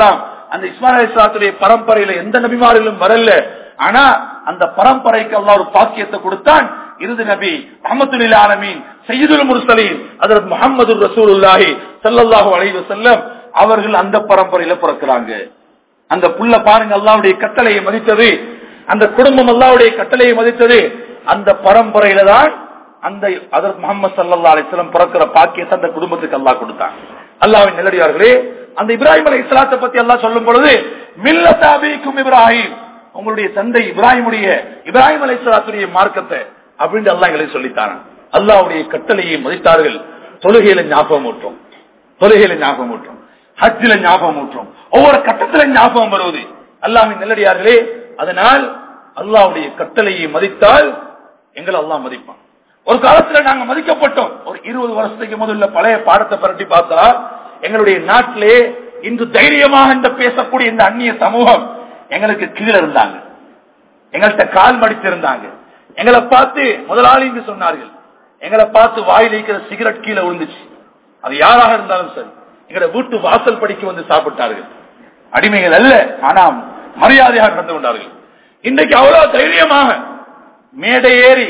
அந்த இஸ்மாயில் அலிஸ்லாத்துடைய பரம்பரையில எந்த நபிமாரிலும் வரல ஆனா அந்த பரம்பரைக்கு அல்லாஹ் ஒரு பாக்கியத்தை கொடுத்தான் இறுதி நபி அஹமதுல் ஆலமீன் சையதுல் முர்சலீன் அதற்கு முகமது ரசூலுல்லாஹி ஸல்லல்லாஹு அலைஹி வஸல்லம் அவர்கள் அந்த பரம்பரையில பிறக்கிறாங்க அந்த புள்ள பாருங்க அல்லாவுடைய கட்டளையை மதித்தது அந்த குடும்பம் அல்லாவுடைய கட்டளையை மதித்தது அந்த பரம்பரையில தான் அந்த அதற்கு முகமது சல்லா அலிஸ்லாம் பிறக்கிற பாக்கியத்தை அந்த குடும்பத்துக்கு அல்லாஹ் கொடுத்தான் அல்லாவின் நிலடியார்களே அந்த இப்ராஹிம் அலை இஸ்லாத்தை பத்தி அல்லாஹ் சொல்லும் பொழுது மில்லதாபிக்கும் இப்ராஹிம் உங்களுடைய தந்தை இப்ராஹிமுடைய இப்ராஹிம் அலை இஸ்லாத்துடைய மார்க்கத்தை அப்படின்னு அல்லாஹ் எங்களுக்கு சொல்லித்தாங்க அல்லாவுடைய கட்டளையை மதித்தார்கள் தொழுகையில ஞாபகம் ஊற்றும் தொழுகையில ஞாபகம் ஊற்றும் ஹஜ்ஜில ஞாபகம் ஊற்றும் ஒவ்வொரு கட்டத்தில ஞாபகம் வருவது அல்லாஹின் நல்லடியார்களே அதனால் அல்லாவுடைய கட்டளையை மதித்தால் எங்களை அல்லாஹ் மதிப்பான் ஒரு காலத்துல நாங்க மதிக்கப்பட்டோம் ஒரு இருபது வருஷத்துக்கு முதல்ல பழைய பாடத்தை பரட்டி பார்த்தா எங்களுடைய நாட்டிலே இன்று தைரியமாக இந்த பேசக்கூடிய இந்த அந்நிய சமூகம் எங்களுக்கு கீழே இருந்தாங்க எங்கள்கிட்ட கால் மடித்திருந்தாங்க எங்களை பார்த்து முதலாளி சொன்னார்கள் எங்களை பார்த்து வாயில் இருக்கிற சிகரெட் கீழே விழுந்துச்சு அது யாராக இருந்தாலும் சரி எங்களை வீட்டு வாசல் படிக்க வந்து சாப்பிட்டார்கள் அடிமைகள் அல்ல ஆனா மரியாதையாக நடந்து கொண்டார்கள் இன்றைக்கு அவ்வளவு தைரியமாக மேடை ஏறி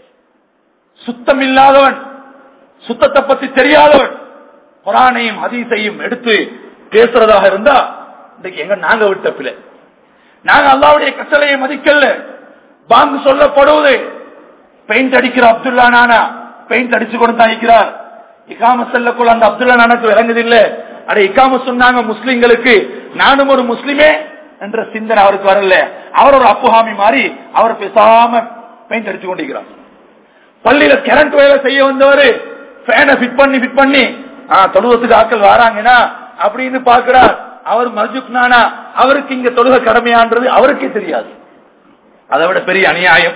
சுத்தம் இல்லாதவன் சுத்தத்தை பத்தி தெரியாதவன் குரானையும் ஹதீஸையும் எடுத்து பேசுறதாக இருந்தா இன்றைக்கு எங்க நாங்க விட்ட பிள்ளை நாங்க அல்லாவுடைய கட்டளையை மதிக்கல பாங்கு சொல்லப்படுவது பெயிண்ட் அடிக்கிற அப்துல்லா நானா பெயிண்ட் அடிச்சு கொண்டு தான் இருக்கிறார் இக்காம செல்லக்குள்ள அந்த அப்துல்லா நானுக்கு விளங்குது இல்ல அட இக்காம சொன்னாங்க முஸ்லிம்களுக்கு நானும் ஒரு முஸ்லிமே என்ற சிந்தனை அவருக்கு வரல அவர் ஒரு அப்புஹாமி மாறி அவர் பேசாம பெயிண்ட் அடிச்சு கொண்டிருக்கிறார் பள்ளியில கரண்ட் வேலை செய்ய வந்தவரு ஃபேனை ஃபிட் பண்ணி ஃபிட் பண்ணி தொழுவத்துக்கு ஆட்கள் வராங்கன்னா அப்படின்னு பாக்குறார் அவர் மர்ஜுக்னானா அவருக்கு இங்க தொழுக கடமையான்றது அவருக்கே தெரியாது அதை விட பெரிய அநியாயம்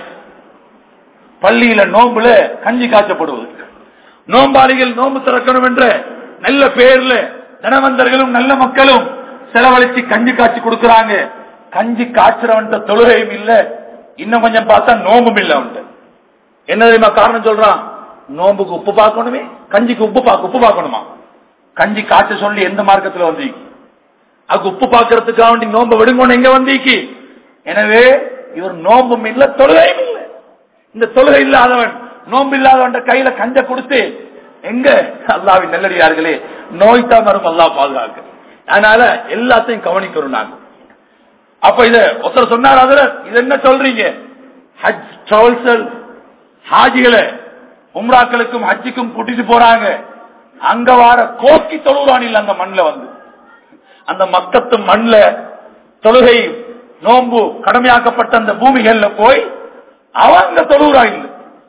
பள்ளியில நோம்புல கஞ்சி காய்ச்சப்படுவது நோம்பாளிகள் நோம்பு திறக்கணும் என்ற நல்ல பேர்ல தனவந்தர்களும் நல்ல மக்களும் செலவழிச்சு கஞ்சி காய்ச்சி கொடுக்கறாங்க கஞ்சி காய்ச்சறவன் தொழுகையும் இல்ல இன்னும் கொஞ்சம் பார்த்தா நோம்பும் இல்ல அவன் என்ன தெரியுமா காரணம் சொல்றான் நோம்புக்கு உப்பு பார்க்கணுமே கஞ்சிக்கு உப்பு பார்க்க உப்பு பார்க்கணுமா கஞ்சி காய்ச்ச சொல்லி எந்த மார்க்கத்துல வந்தீங்க அதுக்கு உப்பு பார்க்கறதுக்காக வேண்டி நோம்பு விடுங்கன்னு எங்க வந்தீங்க எனவே இவர் நோம்பும் இல்ல தொழுகையும் இல்ல இந்த தொழுகை இல்லாதவன் நோம்பு இல்லாதவன் கையில கஞ்ச கொடுத்து எங்க அல்லாவின் நல்லடியார்களே நோய் தான் வரும் அல்லா பாதுகாக்க அதனால எல்லாத்தையும் கவனிக்கிறோம் நாங்க அப்ப இத ஒருத்தர் சொன்னார் அதுல இது என்ன சொல்றீங்க ஹஜ் டிராவல்சல் ஹாஜிகளை உம்ராக்களுக்கும் ஹஜ்ஜுக்கும் கூட்டிட்டு போறாங்க அங்க வார கோக்கி தொழுவான் இல்ல அந்த மண்ணில் வந்து அந்த மக்கத்து மண்ல தொழுகை நோம்பு கடமையாக்கப்பட்ட அந்த பூமிகள்ல போய் அவங்க தொழுகிறா இல்லை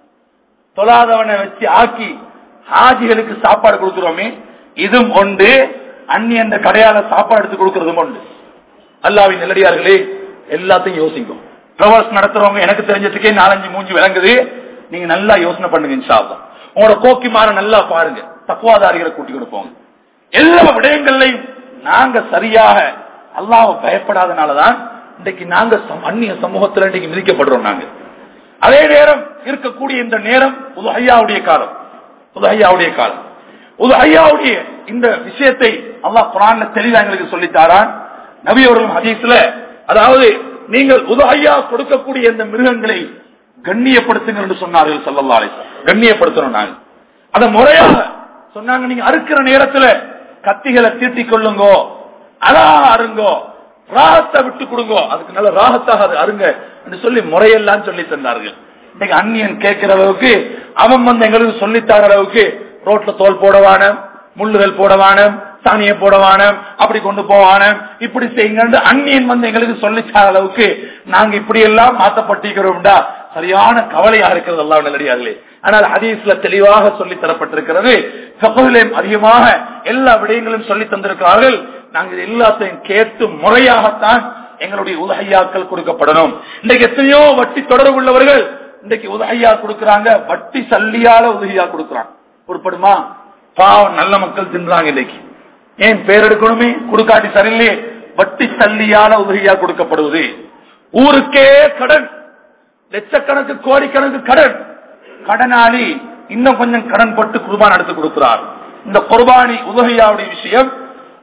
தொழாதவனை வச்சு ஆக்கி ஹாஜிகளுக்கு சாப்பாடு கொடுக்கிறோமே இதுவும் உண்டு அன்னி அந்த கடையால சாப்பாடு எடுத்து கொடுக்கறதும் உண்டு அல்லாவின் நெல்லடியார்களே எல்லாத்தையும் யோசிக்கும் பிரவாஸ் நடத்துறவங்க எனக்கு தெரிஞ்சதுக்கே நாலஞ்சு மூஞ்சி விளங்குது நீங்க நல்லா யோசனை பண்ணுங்க இன்ஷால்லாம் உங்களோட கோக்கி மாற நல்லா பாருங்க தக்குவாதாரிகளை கூட்டி கொடுப்போங்க எல்லா விடயங்கள்லையும் நாங்க சரியாக அல்லாஹ் பயப்படாதனாலதான் இன்றைக்கு நாங்க அந்நிய சமூகத்துல இன்றைக்கு மிதிக்கப்படுறோம் நாங்க அதே நேரம் இருக்கக்கூடிய இந்த நேரம் புது ஐயாவுடைய காலம் புது ஐயாவுடைய காலம் புது ஐயாவுடைய இந்த விஷயத்தை அல்லாஹ் குரான் தெளிவா எங்களுக்கு சொல்லித்தாரான் நபி அவர்களும் ஹதீஸ்ல அதாவது நீங்கள் உது ஐயா கொடுக்கக்கூடிய இந்த மிருகங்களை கண்ணியப்படுத்துங்க என்று சொன்னார்கள் சல்லல்லா அலிஸ்லாம் கண்ணியப்படுத்தணும் நாங்க அத முறையாக சொன்னாங்க நீங்க அறுக்கிற நேரத்துல கத்திகளை தீட்டிக் கொள்ளுங்கோ அழகா அருங்கோ ராகத்தை விட்டு கொடுங்கோ அதுக்கு நல்ல ராகத்தாக அது அருங்க என்று சொல்லி முறையெல்லாம் சொல்லி தந்தார்கள் இன்னைக்கு அந்நியன் கேட்கிற அளவுக்கு அவன் வந்து எங்களுக்கு சொல்லித்தார அளவுக்கு ரோட்ல தோல் போடவான முள்ளுகள் போடவான சாணியை போடவான அப்படி கொண்டு போவான இப்படி செய்யுங்க அந்நியன் வந்து எங்களுக்கு சொல்லிச்சார அளவுக்கு நாங்க இப்படி எல்லாம் மாத்தப்பட்டிருக்கிறோம்டா சரியான கவலையா இருக்கிறது எல்லாம் நல்லடியார்களே ஆனால் ஹதீஸ்ல தெளிவாக சொல்லி தரப்பட்டிருக்கிறது கப்பலிலும் அதிகமாக எல்லா விடயங்களும் சொல்லி தந்திருக்கிறார்கள் நாங்கள் எல்லாத்தையும் கேட்டு முறையாகத்தான் எங்களுடைய உதகையாக்கள் கொடுக்கப்படணும் இன்றைக்கு எத்தனையோ வட்டி தொடர்பு உள்ளவர்கள் இன்றைக்கு உதகையா கொடுக்கறாங்க வட்டி சல்லியால உதவியா கொடுக்கறாங்க உருப்படுமா பாவம் நல்ல மக்கள் தின்றாங்க இன்னைக்கு ஏன் பேர் எடுக்கணுமே குடுக்காட்டி சரியில்லையே வட்டி சல்லியால உதவியா கொடுக்கப்படுவது ஊருக்கே கடன் லட்சக்கணக்கு கோடிக்கணக்கு கடன் கடனாளி இன்னும் கொஞ்சம் கடன் பட்டு குர்பான் எடுத்து கொடுக்கிறார் இந்த குர்பானி உதவியாவுடைய விஷயம்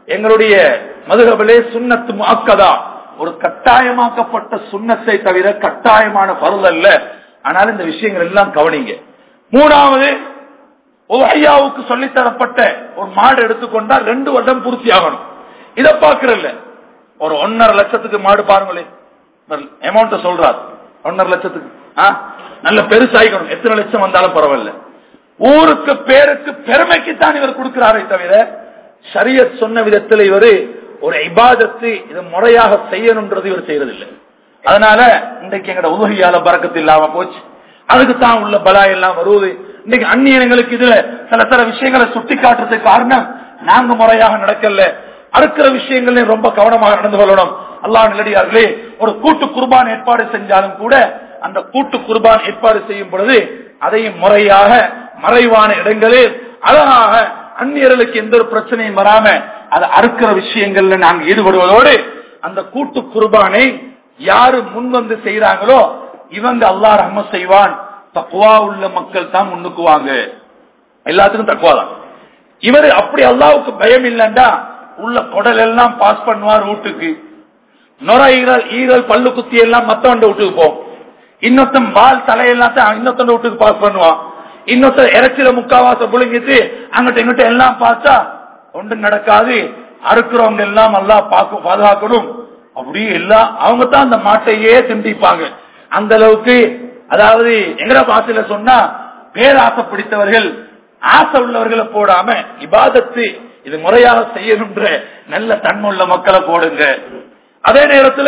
எங்களுடைய மதுகபிலே சுண்ணத்து முஅக்கதா ஒரு கட்டாயமாக்கப்பட்ட சுண்ணத்தை தவிர கட்டாயமான பருள் அல்ல ஆனால் இந்த விஷயங்கள் எல்லாம் கவனிங்க மூணாவது ஐயாவுக்கு சொல்லித்தரப்பட்ட ஒரு மாடு எடுத்துக்கொண்டா ரெண்டு வருடம் பூர்த்தி ஆகணும் இதை பாக்குறல்ல ஒரு ஒன்னரை லட்சத்துக்கு மாடு பாருங்களேன் அமௌண்ட் சொல்றாரு ஒன்னரை லட்சத்துக்கு ஆ? நல்ல பெருசாயிக்கணும் எத்தனை லட்சம் வந்தாலும் பரவாயில்ல ஊருக்கு பேருக்கு பெருமைக்கு தான் இவர் கொடுக்கிறாரே தவிர ஷரியத் சொன்ன விதத்தில் இவர் ஒரு இபாதத்து இதை முறையாக செய்யணும்ன்றது இவர் செய்யறதில்லை அதனால இன்றைக்கு எங்கட உதவியால பறக்கத்து இல்லாம போச்சு அதுக்கு தான் உள்ள பலா எல்லாம் வருவது இன்னைக்கு அந்நியங்களுக்கு இதுல சில சில விஷயங்களை சுட்டி காட்டுறதுக்கு காரணம் நாங்க முறையாக நடக்கல அறுக்கிற விஷயங்கள்ல ரொம்ப கவனமாக நடந்து கொள்ளணும் அல்லாஹ் நிலடியார்களே ஒரு கூட்டு குர்பான் ஏற்பாடு செஞ்சாலும் கூட அந்த கூட்டு குர்பான் ஏற்பாடு செய்யும் பொழுது அதையும் முறையாக மறைவான இடங்களில் அழகாக அந்நியர்களுக்கு எந்த ஒரு பிரச்சனையும் வராம அதை அறுக்கிற விஷயங்கள்ல நாங்க ஈடுபடுவதோடு அந்த கூட்டு குர்பானை யாரு முன் வந்து செய்யறாங்களோ இவங்க அல்லாஹ் ரஹ்ம செய்வான் தக்குவா உள்ள மக்கள் தான் முன்னுக்குவாங்க எல்லாத்துக்கும் தக்குவா தான் இவர் அப்படி அல்லாவுக்கு பயம் இல்லைண்டா உள்ள குடல் எல்லாம் பாஸ் பண்ணுவார் வீட்டுக்கு நுரையீரல் ஈரல் பல்லு குத்தி எல்லாம் மத்தவண்ட வீட்டுக்கு போ இன்னொருத்தன் பால் தலையெல்லாம் தான் இன்னொருத்தன் வீட்டுக்கு பாஸ் பண்ணுவான் இன்னொருத்தர் இறைச்சில முக்காவாசம் புழுங்கிட்டு அங்கிட்ட இங்கிட்ட எல்லாம் பார்த்தா ஒன்று நடக்காது அறுக்கிறவங்க எல்லாம் எல்லாம் பார்க்க பாதுகாக்கணும் அப்படியே எல்லாம் அவங்க தான் அந்த மாட்டையே திண்டிப்பாங்க அந்த அளவுக்கு அதாவது எங்கட பாசையில சொன்னா பேராசை பிடித்தவர்கள் ஆசை உள்ளவர்களை போடாம இபாதத்து இது முறையாக செய்யணுன்ற நல்ல தன்முள்ள மக்களை போடுங்க அதே நேரத்துல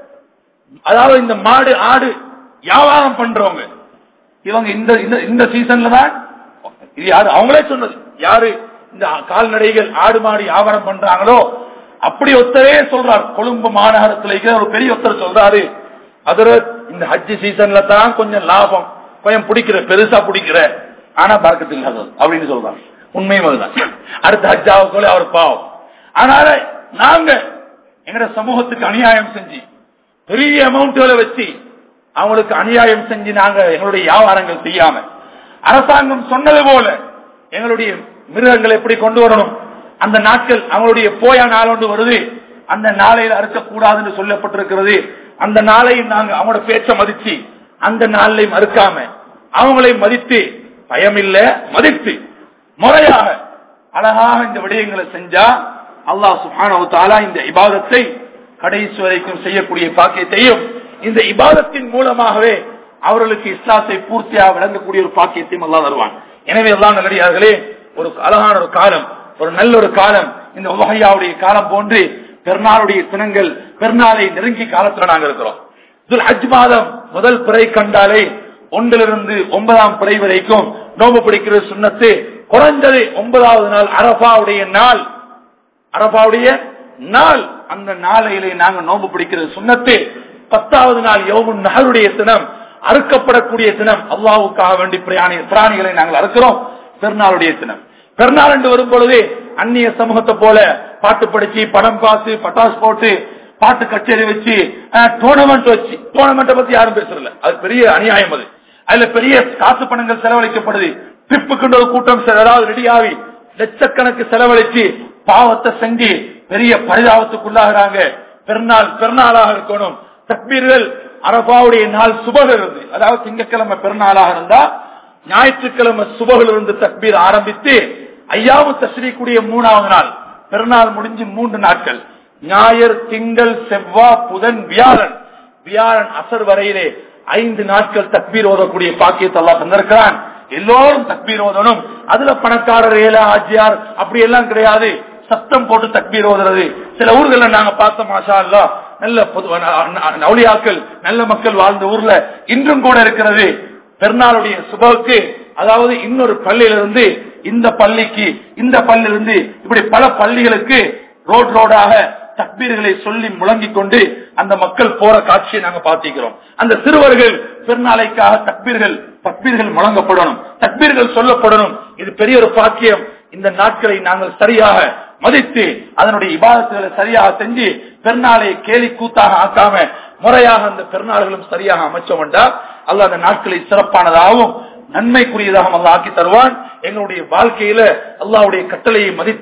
அதாவது இந்த மாடு ஆடு வியாபாரம் பண்றவங்க இவங்க இந்த இந்த- இந்த சீசன்ல தான் இது யாரு அவங்களே சொன்னது யாரு இந்த கால்நடைகள் ஆடு மாடு வியாபாரம் பண்றாங்களோ அப்படி ஒருத்தரே சொல்றார் கொழும்பு மாநகரத்துல இருக்கிற ஒரு பெரிய ஒருத்தர் சொல்றாரு அதுல இந்த ஹஜ் சீசன்ல தான் கொஞ்சம் லாபம் கொஞ்சம் பிடிக்கிற பெருசா பிடிக்கிற ஆனா பறக்கத்து இல்லாதது அப்படின்னு சொல்றாங்க உண்மையும் அதுதான் அடுத்த ஹஜ்ஜாவுக்குள்ள அவர் பாவம் அதனால நாங்க எங்கட சமூகத்துக்கு அநியாயம் செஞ்சு பெரிய அமௌண்ட்களை வச்சு அவங்களுக்கு அநியாயம் செஞ்சு நாங்க எங்களுடைய வியாபாரங்கள் செய்யாம அரசாங்கம் சொன்னது போல எங்களுடைய மிருகங்களை எப்படி கொண்டு வரணும் அந்த நாட்கள் அவங்களுடைய போயா நாள் ஒன்று வருது அந்த நாளையில் அறுக்கக்கூடாதுன்னு சொல்லப்பட்டிருக்கிறது அந்த நாளையும் நாங்க அவங்களோட பேச்ச மதிச்சு அந்த நாளையும் அறுக்காம அவங்களை மதித்து பயமில்ல மதித்து முறையாக அழகாக இந்த விடயங்களை செஞ்சா அல்லாஹ் சுப்ஹானஹு தஆலா இந்த இபாதத்தை கடைசி வரைக்கும் செய்யக்கூடிய பாக்கியத்தையும் இந்த இபாதத்தின் மூலமாகவே அவர்களுக்கு இஸ்லாத்தை பூர்த்தியாக விளங்கக்கூடிய ஒரு பாக்கியத்தையும் அல்லாஹ் தருவான் எனவே எல்லாம் நல்லடியார்களே ஒரு அழகான ஒரு காலம் ஒரு நல்ல ஒரு காலம் இந்த உலகையாவுடைய காலம் போன்று பெருநாளுடைய தினங்கள் பெருநாளை நெருங்கி காலத்துல நாங்க இருக்கிறோம் துல் ஹஜ் மாதம் முதல் பிறை கண்டாலே ஒன்றிலிருந்து ஒன்பதாம் பிறை வரைக்கும் நோம்பு பிடிக்கிற சுண்ணத்து குறைந்தது ஒன்பதாவது நாள் அரபாவுடைய நாள் அரபாவுடைய நாள் அந்த நாளையிலே நாங்க நோம்பு பிடிக்கிறது சுண்ணத்து பத்தாவது நாள் யோமுன் நகருடைய தினம் அறுக்கப்படக்கூடிய தினம் அல்லாவுக்காக வேண்டி பிராணி பிராணிகளை நாங்கள் அறுக்கிறோம் பெருநாளுடைய தினம் பெருநாள் என்று வரும் பொழுது அந்நிய சமூகத்தை போல பாட்டு படிச்சு படம் பார்த்து பட்டாசு போட்டு பாட்டு கச்சேரி வச்சு டோர்னமெண்ட் வச்சு டோர்னமெண்ட் பத்தி யாரும் பேசுறல அது பெரிய அநியாயம் அது அதுல பெரிய காசு பணங்கள் செலவழிக்கப்படுது ட்ரிப்புக்குன்ற ஒரு கூட்டம் சில ஏதாவது ரெடி ஆகி லட்சக்கணக்கு செலவழிச்சு பாவத்தை செஞ்சு பெரிய பரிதாபத்துக்குள்ளாகிறாங்க பெருநாள் பெருநாளாக இருக்கணும் தக்பீர்கள் அரபாவுடைய நாள் சுபக இருந்து அதாவது திங்கட்கிழமை பெருநாளாக இருந்தா ஞாயிற்றுக்கிழமை சுபகில் இருந்து தக்பீர் ஆரம்பித்து ஐயாவு தஸ்ரீக்குடைய மூணாவது நாள் பெருநாள் முடிஞ்சு மூன்று நாட்கள் ஞாயிறு திங்கள் செவ்வாய் புதன் வியாழன் வியாழன் அசர் வரையிலே ஐந்து நாட்கள் தக்பீர் ஓதக்கூடிய பாக்கியத்தை எல்லாம் தந்திருக்கிறான் எல்லோரும் தக்பீர் ஓதணும் அதுல பணக்காரர் ஏழை ஆஜியார் அப்படி எல்லாம் கிடையாது சத்தம் போட்டு தக்பீர் ஓதுறது சில ஊர்கள்ல நாங்க பார்த்தோம் மாஷா அல்லா நல்ல பொது நவுளியாக்கள் நல்ல மக்கள் வாழ்ந்த ஊர்ல இன்றும் கூட இருக்கிறது பெருநாளுடைய சுபவுக்கு அதாவது இன்னொரு பள்ளியிலிருந்து இந்த பள்ளிக்கு இந்த பள்ளியிலிருந்து இப்படி பல பள்ளிகளுக்கு ரோட் ரோடாக தக்பீர்களை சொல்லி முழங்கிக் கொண்டு அந்த மக்கள் போற காட்சியை நாங்க பார்த்திக்கிறோம் அந்த சிறுவர்கள் பெருநாளைக்காக தக்பீர்கள் தக்பீர்கள் முழங்கப்படணும் தக்பீர்கள் சொல்லப்படணும் இது பெரிய ஒரு பாக்கியம் இந்த நாட்களை நாங்கள் சரியாக மதித்து அதனுடைய இபாதத்துகளை சரியாக செஞ்சு பெருநாளை கேலி கூத்தாக ஆக்காம முறையாக அந்த பெருநாள்களும் சரியாக அமைச்சோம் என்றால் அல்ல அந்த நாட்களை சிறப்பானதாகவும் நன்மைக்குரியதாக அல்ல ஆக்கி தருவான் எங்களுடைய வாழ்க்கையில அல்லாவுடைய கட்டளையை மதித்து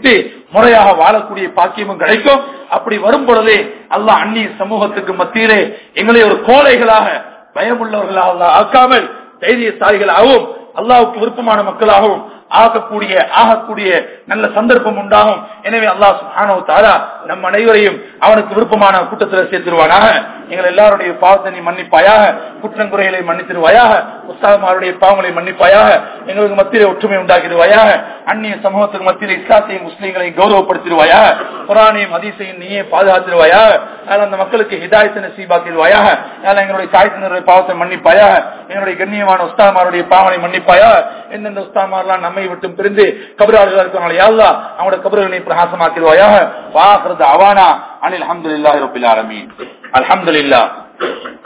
முறையாக வாழக்கூடிய பாக்கியமும் கிடைக்கும் அப்படி வரும் பொழுதே அல்லாஹ் அந்நிய சமூகத்துக்கு மத்தியிலே எங்களை ஒரு கோழைகளாக பயமுள்ளவர்களாக அல்லாஹ் ஆக்காமல் தைரியசாலிகளாகவும் அல்லாவுக்கு விருப்பமான மக்களாகவும் ஆகக்கூடிய ஆகக்கூடிய நல்ல சந்தர்ப்பம் உண்டாகும் எனவே அல்லாஹ் சுப்ஹானஹு தஆலா நம் அனைவரையும் அவனுக்கு விருப்பமான கூட்டத்தில் சேர்த்திருவானாக எங்கள் எல்லாருடைய பாவத்தை நீ மன்னிப்பாயாக குற்றங்குறைகளை மன்னித்திருவாயாக உஸ்தாதமாருடைய பாவங்களை மன்னிப்பாயாக எங்களுக்கு மத்தியிலே ஒற்றுமை உண்டாக்கிடுவாயாக அந்நிய சமூகத்துக்கு மத்தியில் இஸ்லாத்தையும் முஸ்லீம்களையும் கௌரவப்படுத்திடுவாயாக குரானையும் அதிசையும் நீயே பாதுகாத்திருவாயாக அதனால் அந்த மக்களுக்கு ஹிதாயத்தை நசீபாக்கிடுவாயாக அதனால் எங்களுடைய தாய்த்தினருடைய பாவத்தை மன்னிப்பாயாக எங்களுடைய கண்ணியமான உஸ்தாமாருடைய பாவனை மன்னிப்பாயா எந்தெந்த உஸ்தாமாரெல்லாம் நம்மை விட்டும் பிரிந்து கபராளிகள் இருக்கிறாங்க யாழ்லா அவங்களோட கபர்களை பிரகாசமாக்கிடுவாயாக வாக்குறது அவானா அனில் அஹமதுல்லாஹி ரபில் ஆலமீன் அல்ஹம்துலில்லாஹ்